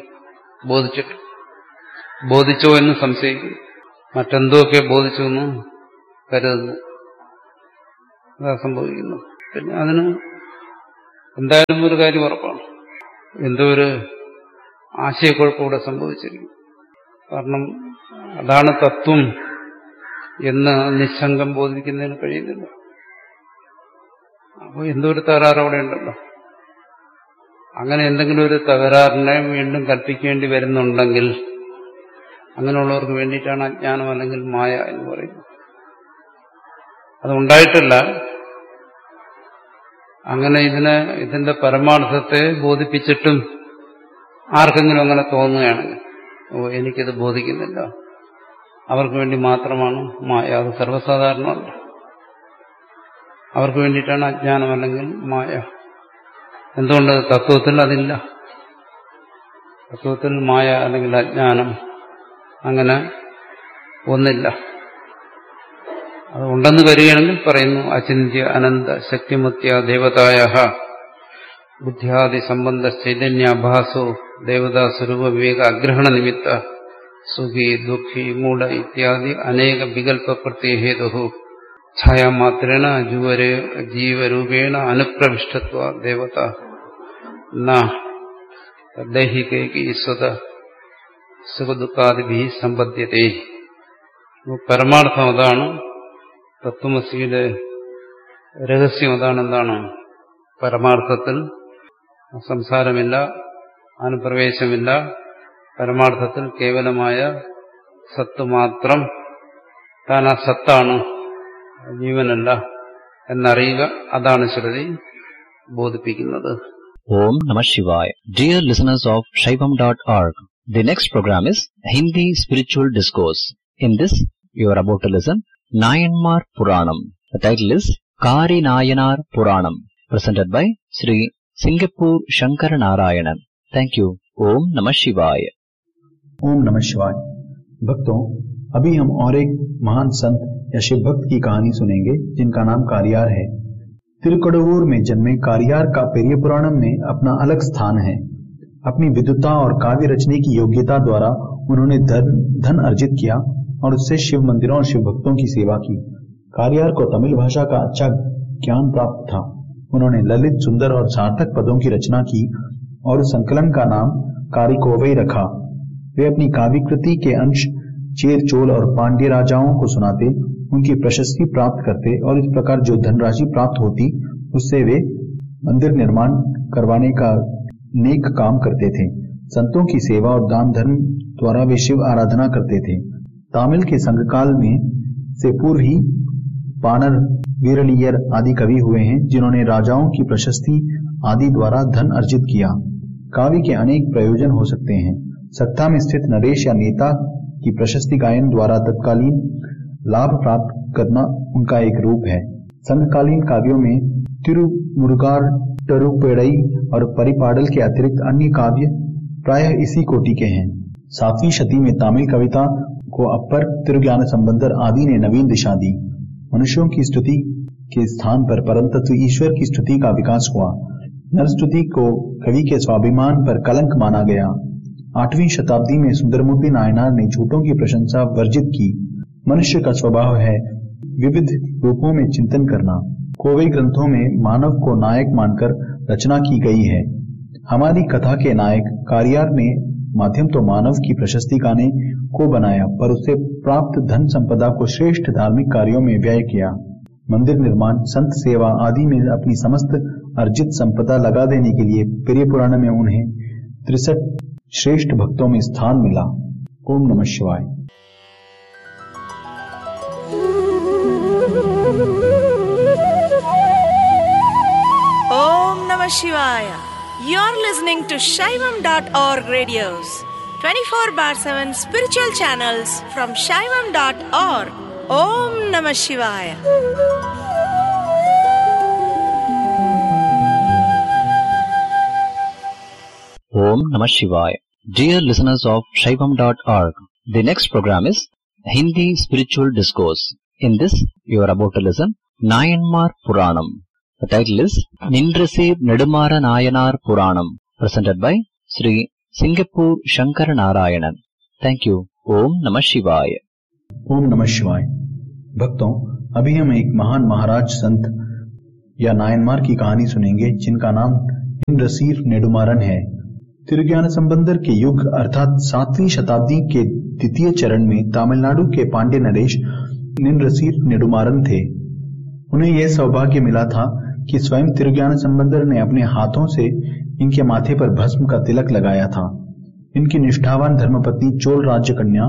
ബോധിച്ചിട്ട് ബോധിച്ചോ എന്ന് സംശയിക്കുന്നു മറ്റെന്തോക്കെ ബോധിച്ചു എന്ന് കരുതുന്നു അതാ സംഭവിക്കുന്നു പിന്നെ അതിന് എന്തായാലും ഒരു കാര്യം ഉറപ്പാണ് എന്തോ ഒരു ആശയക്കുഴപ്പം ഇവിടെ സംഭവിച്ചിരിക്കും കാരണം അതാണ് തത്വം എന്ന് നിസ്സംഗം ബോധിപ്പിക്കുന്നതിന് കഴിയുന്നില്ല അപ്പോൾ എന്തോ ഒരു തകരാറ് അവിടെ ഉണ്ടല്ലോ അങ്ങനെ എന്തെങ്കിലും ഒരു തകരാറിനെ വീണ്ടും കൽപ്പിക്കേണ്ടി വരുന്നുണ്ടെങ്കിൽ അങ്ങനെയുള്ളവർക്ക് വേണ്ടിയിട്ടാണ് അജ്ഞാനം അല്ലെങ്കിൽ മായ എന്ന് പറയുന്നത് അതുണ്ടായിട്ടില്ല അങ്ങനെ ഇതിനെ ഇതിന്റെ പരമാർത്ഥത്തെ ബോധിപ്പിച്ചിട്ടും ആർക്കെങ്കിലും അങ്ങനെ തോന്നുകയാണെങ്കിൽ ഓ എനിക്കിത് ബോധിക്കുന്നില്ല അവർക്ക് വേണ്ടി മാത്രമാണ് മായ അത് സർവ്വസാധാരണമല്ല അവർക്ക് വേണ്ടിയിട്ടാണ് അജ്ഞാനം അല്ലെങ്കിൽ മായ എന്തുകൊണ്ട് തത്വത്തിൽ അതില്ല തത്വത്തിൽ മായ അല്ലെങ്കിൽ അജ്ഞാനം അങ്ങനെ ഒന്നില്ല അത് ഉണ്ടെന്ന് വരികയാണെങ്കിൽ പറയുന്നു അചിന്യ അനന്ത ശക്തിമുത്യ ദേവതായ ബുദ്ധ്യാദി സംബന്ധ ചൈതന്യാഭാസോ ദേവതാ സ്വരൂപ വിവേക അഗ്രഹണ നിമിത്ത സുഖി ദുഃഖി മൂഢ ഇത്യാദി അനേക വികല്പ പ്രത്യഹേതു ഛായാമാത്രേണ ജുവരെ ജീവരൂപേണ അനുപ്രവിഷ്ടത്വ ദേവത ദൈഹികൈകി സ്വത സുഖദുഃഖാദിഭി സമ്പദ്യത്തെ പരമാർത്ഥം അതാണ് തത്വമസിയുടെ രഹസ്യം അതാണ് എന്താണ് പരമാർത്ഥത്തിൽ സംസാരമില്ല അനുപ്രവേശമില്ല പരമാർത്ഥത്തിൽ കേവലമായ സത്ത് മാത്രം താൻ ആ സത്താണ് ജീവനല്ല എന്നറിയുക അതാണ് ശ്രുതി ബോധിപ്പിക്കുന്നത് Om Namah Shivaya. Dear listeners of Shaivam.org, the next program is Hindi Spiritual Discourse. In this, you are about to listen Nayanmar Puranam. The title is Kari Nayanar Puranam, presented by Sri Singapore Shankar Narayanan. Thank you. Om Namah Shivaya. ओम नमः शिवाय भक्तों अभी हम और एक महान संत या शिव भक्त की कहानी सुनेंगे जिनका नाम कारियार है तिरुकड़वूर में जन्मे कारियार का पेरिय पुराणम में अपना अलग स्थान है अपनी विद्वता और काव्य रचने की योग्यता द्वारा उन्होंने धन धन अर्जित किया और उससे शिव मंदिरों और शिव भक्तों की सेवा की कारियार को तमिल भाषा का अच्छा ज्ञान प्राप्त था उन्होंने ललित सुंदर और सार्थक पदों की रचना की और उस संकलन का नाम कारिकोवई रखा वे अपनी काव्य कृति के अंश चेर चोल और पांड्य राजाओं को सुनाते उनकी प्रशस्ति प्राप्त करते और इस प्रकार जो धनराशि प्राप्त होती उससे वे मंदिर निर्माण करवाने का नेक काम करते थे संतों की सेवा और दान धर्म द्वारा वे शिव आराधना करते थे तामिल के संघकाल में से पूर्व ही पानर वीरलियर आदि कवि हुए हैं जिन्होंने राजाओं की प्रशस्ति आदि द्वारा धन अर्जित किया काव्य के अनेक प्रयोजन हो सकते हैं सत्ता में स्थित नरेश या नेता की प्रशस्ति गायन द्वारा तत्कालीन लाभ प्राप्त करना उनका एक रूप है संघकालीन काव्यों में तिरुमुरुगार टरुपेड़ई और परिपाडल के अतिरिक्त अन्य काव्य प्रायः इसी कोटि के हैं सातवीं शती में तमिल कविता को अपर तिरुज्ञान संबंधर आदि ने नवीन दिशा दी मनुष्यों की स्तुति के स्थान पर परम तत्व ईश्वर की स्तुति का विकास हुआ नरस्तुति को कवि के स्वाभिमान पर कलंक माना गया आठवीं शताब्दी में सुंदरमूर्ति नायनार ने झूठों की प्रशंसा वर्जित की मनुष्य का स्वभाव है विविध रूपों में चिंतन करना कोवे ग्रंथों में मानव को नायक मानकर रचना की गई है हमारी कथा के नायक कारियार ने माध्यम तो मानव की प्रशस्ति गाने को बनाया पर उससे प्राप्त धन संपदा को श्रेष्ठ धार्मिक कार्यों में व्यय किया मंदिर निर्माण संत सेवा आदि में अपनी समस्त अर्जित संपदा लगा देने के लिए प्रिय पुराण में उन्हें तिरसठ श्रेष्ठ भक्तों में स्थान मिला ओम नमः शिवाय Om Namah Shivaya. You're listening to Shaivam.org radios, 24 bar 7 spiritual channels from Shaivam.org. Om Namah Shivaya. Om Namah Shivaya. Dear listeners of Shaivam.org, the next program is Hindi Spiritual Discourse. In this, you are about to listen Nayanmar Puranam. The title is Nindrasir Nedumara Nayanar Puranam, presented by Sri Singapore Shankar Narayanan. Thank you. Om Namah Shivaya. ओम नमः शिवाय भक्तों अभी हम एक महान महाराज संत या नायनमार की कहानी सुनेंगे जिनका नाम निंद्रसीर नेडुमारन है तिरुज्ञान संबंदर के युग अर्थात सातवीं शताब्दी के द्वितीय चरण में तमिलनाडु के पांडे नरेश निंद्रसीर नेडुमारन थे उन्हें यह सौभाग्य मिला था कि स्वयं तिरुज्ञान संबंदर ने अपने हाथों से इनके माथे पर भस्म का तिलक लगाया था इनकी निष्ठावान धर्मपत्नी चोल राज्य कन्या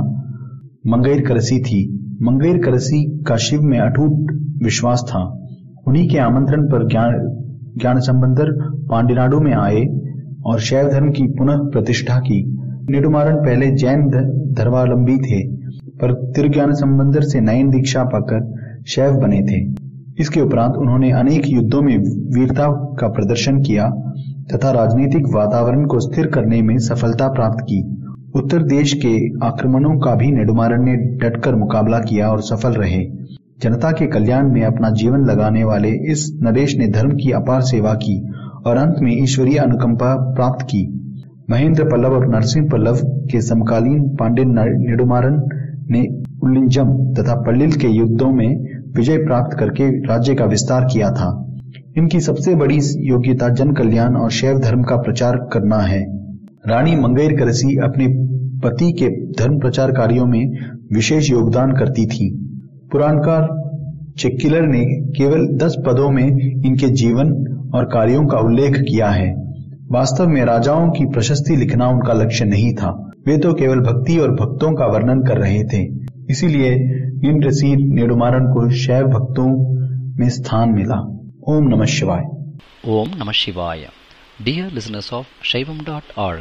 मंगैर करसी थी मंगैर करसी का शिव में अटूट विश्वास था उन्हीं के आमंत्रण पर ज्ञान ज्ञान संबंधर पांडिनाडु में आए और शैव धर्म की पुनः प्रतिष्ठा की निडुमारन पहले जैन धर्मावलंबी थे पर तिरुज्ञान संबंधर से नयन दीक्षा पाकर शैव बने थे इसके उपरांत उन्होंने अनेक युद्धों में वीरता का प्रदर्शन किया तथा राजनीतिक वातावरण को स्थिर करने में सफलता प्राप्त की उत्तर देश के आक्रमणों का भी नेडुमारन ने डटकर मुकाबला किया और सफल रहे जनता के कल्याण में अपना जीवन लगाने वाले इस नरेश ने धर्म की अपार सेवा की और अंत में ईश्वरीय अनुकंपा प्राप्त की महेंद्र पल्लव और नरसिंह पल्लव के समकालीन पांडे नेडुमारन ने उल्लिंजम तथा पल्लिल के युद्धों में विजय प्राप्त करके राज्य का विस्तार किया था इनकी सबसे बड़ी योग्यता जन कल्याण और शैव धर्म का प्रचार करना है रानी मंगैर करसी अपने पति के धर्म प्रचार कार्यों में विशेष योगदान करती थी पुराणकार चेक्किलर ने केवल दस पदों में इनके जीवन और कार्यों का उल्लेख किया है वास्तव में राजाओं की प्रशस्ति लिखना उनका लक्ष्य नहीं था वे तो केवल भक्ति और भक्तों का वर्णन कर रहे थे इसीलिए निम्रसीर नेडुमारन को शैव भक्तों में स्थान मिला ओम नमः शिवाय Om Namah Shivaya. Dear listeners of Shaivam.org,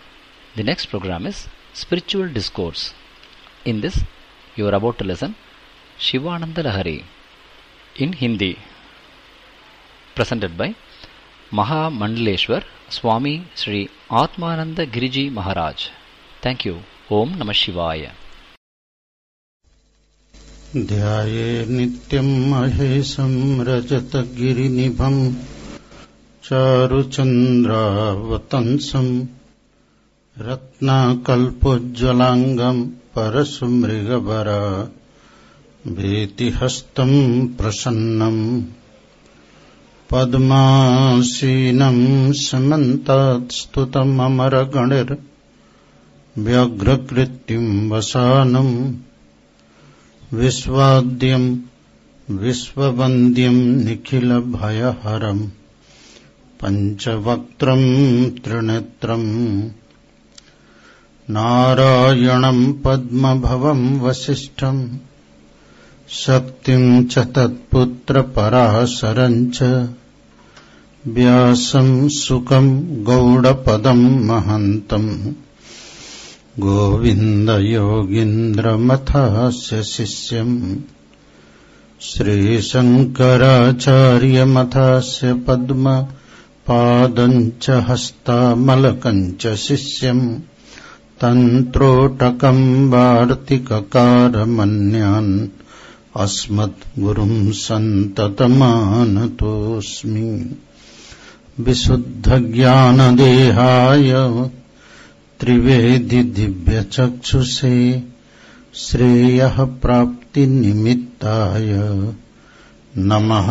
the next program is Spiritual Discourse. In this, you are about to listen Shivananda Lahari in Hindi, presented by Maha Mandaleshwar Swami Sri Atmananda Giriji Maharaj. Thank you. Om Namah Shivaya. ध्याये नित्यम् महेशम् रजतगिरिनिभम् चारुचन्द्रावतंसम् रत्नाकल्पोज्ज्वलाङ्गम् परशुमृगवरा भीतिहस्तम् प्रसन्नम् पद्मासीनम् समन्तात् स्तुतममरगणिर्व्यग्रकृत्युम् वसानम् विश्वाद्यम् विश्ववन्द्यम् निखिलभयहरम् पञ्चवक्त्रम् त्रिनेत्रम् नारायणम् पद्मभवम् वसिष्ठम् शक्तिम् च तत्पुत्रपराशरम् च व्यासम् सुखम् गौडपदम् महन्तम् गोविन्दयोगीन्द्रमथास्य शिष्यम् श्रीशङ्कराचार्यमथास्य पद्म पादम् च हस्तामलकम् च शिष्यम् तन्त्रोटकम् वार्तिककारमन्यान् अस्मद्गुरुम् सन्ततमानतोऽस्मि विशुद्धज्ञानदेहाय त्रिवेदि दिव्यचक्षुषे श्रेयः प्राप्तिनिमित्ताय नमः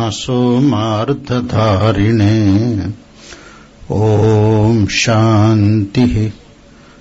सोमार्धधारिणे ॐ शान्तिः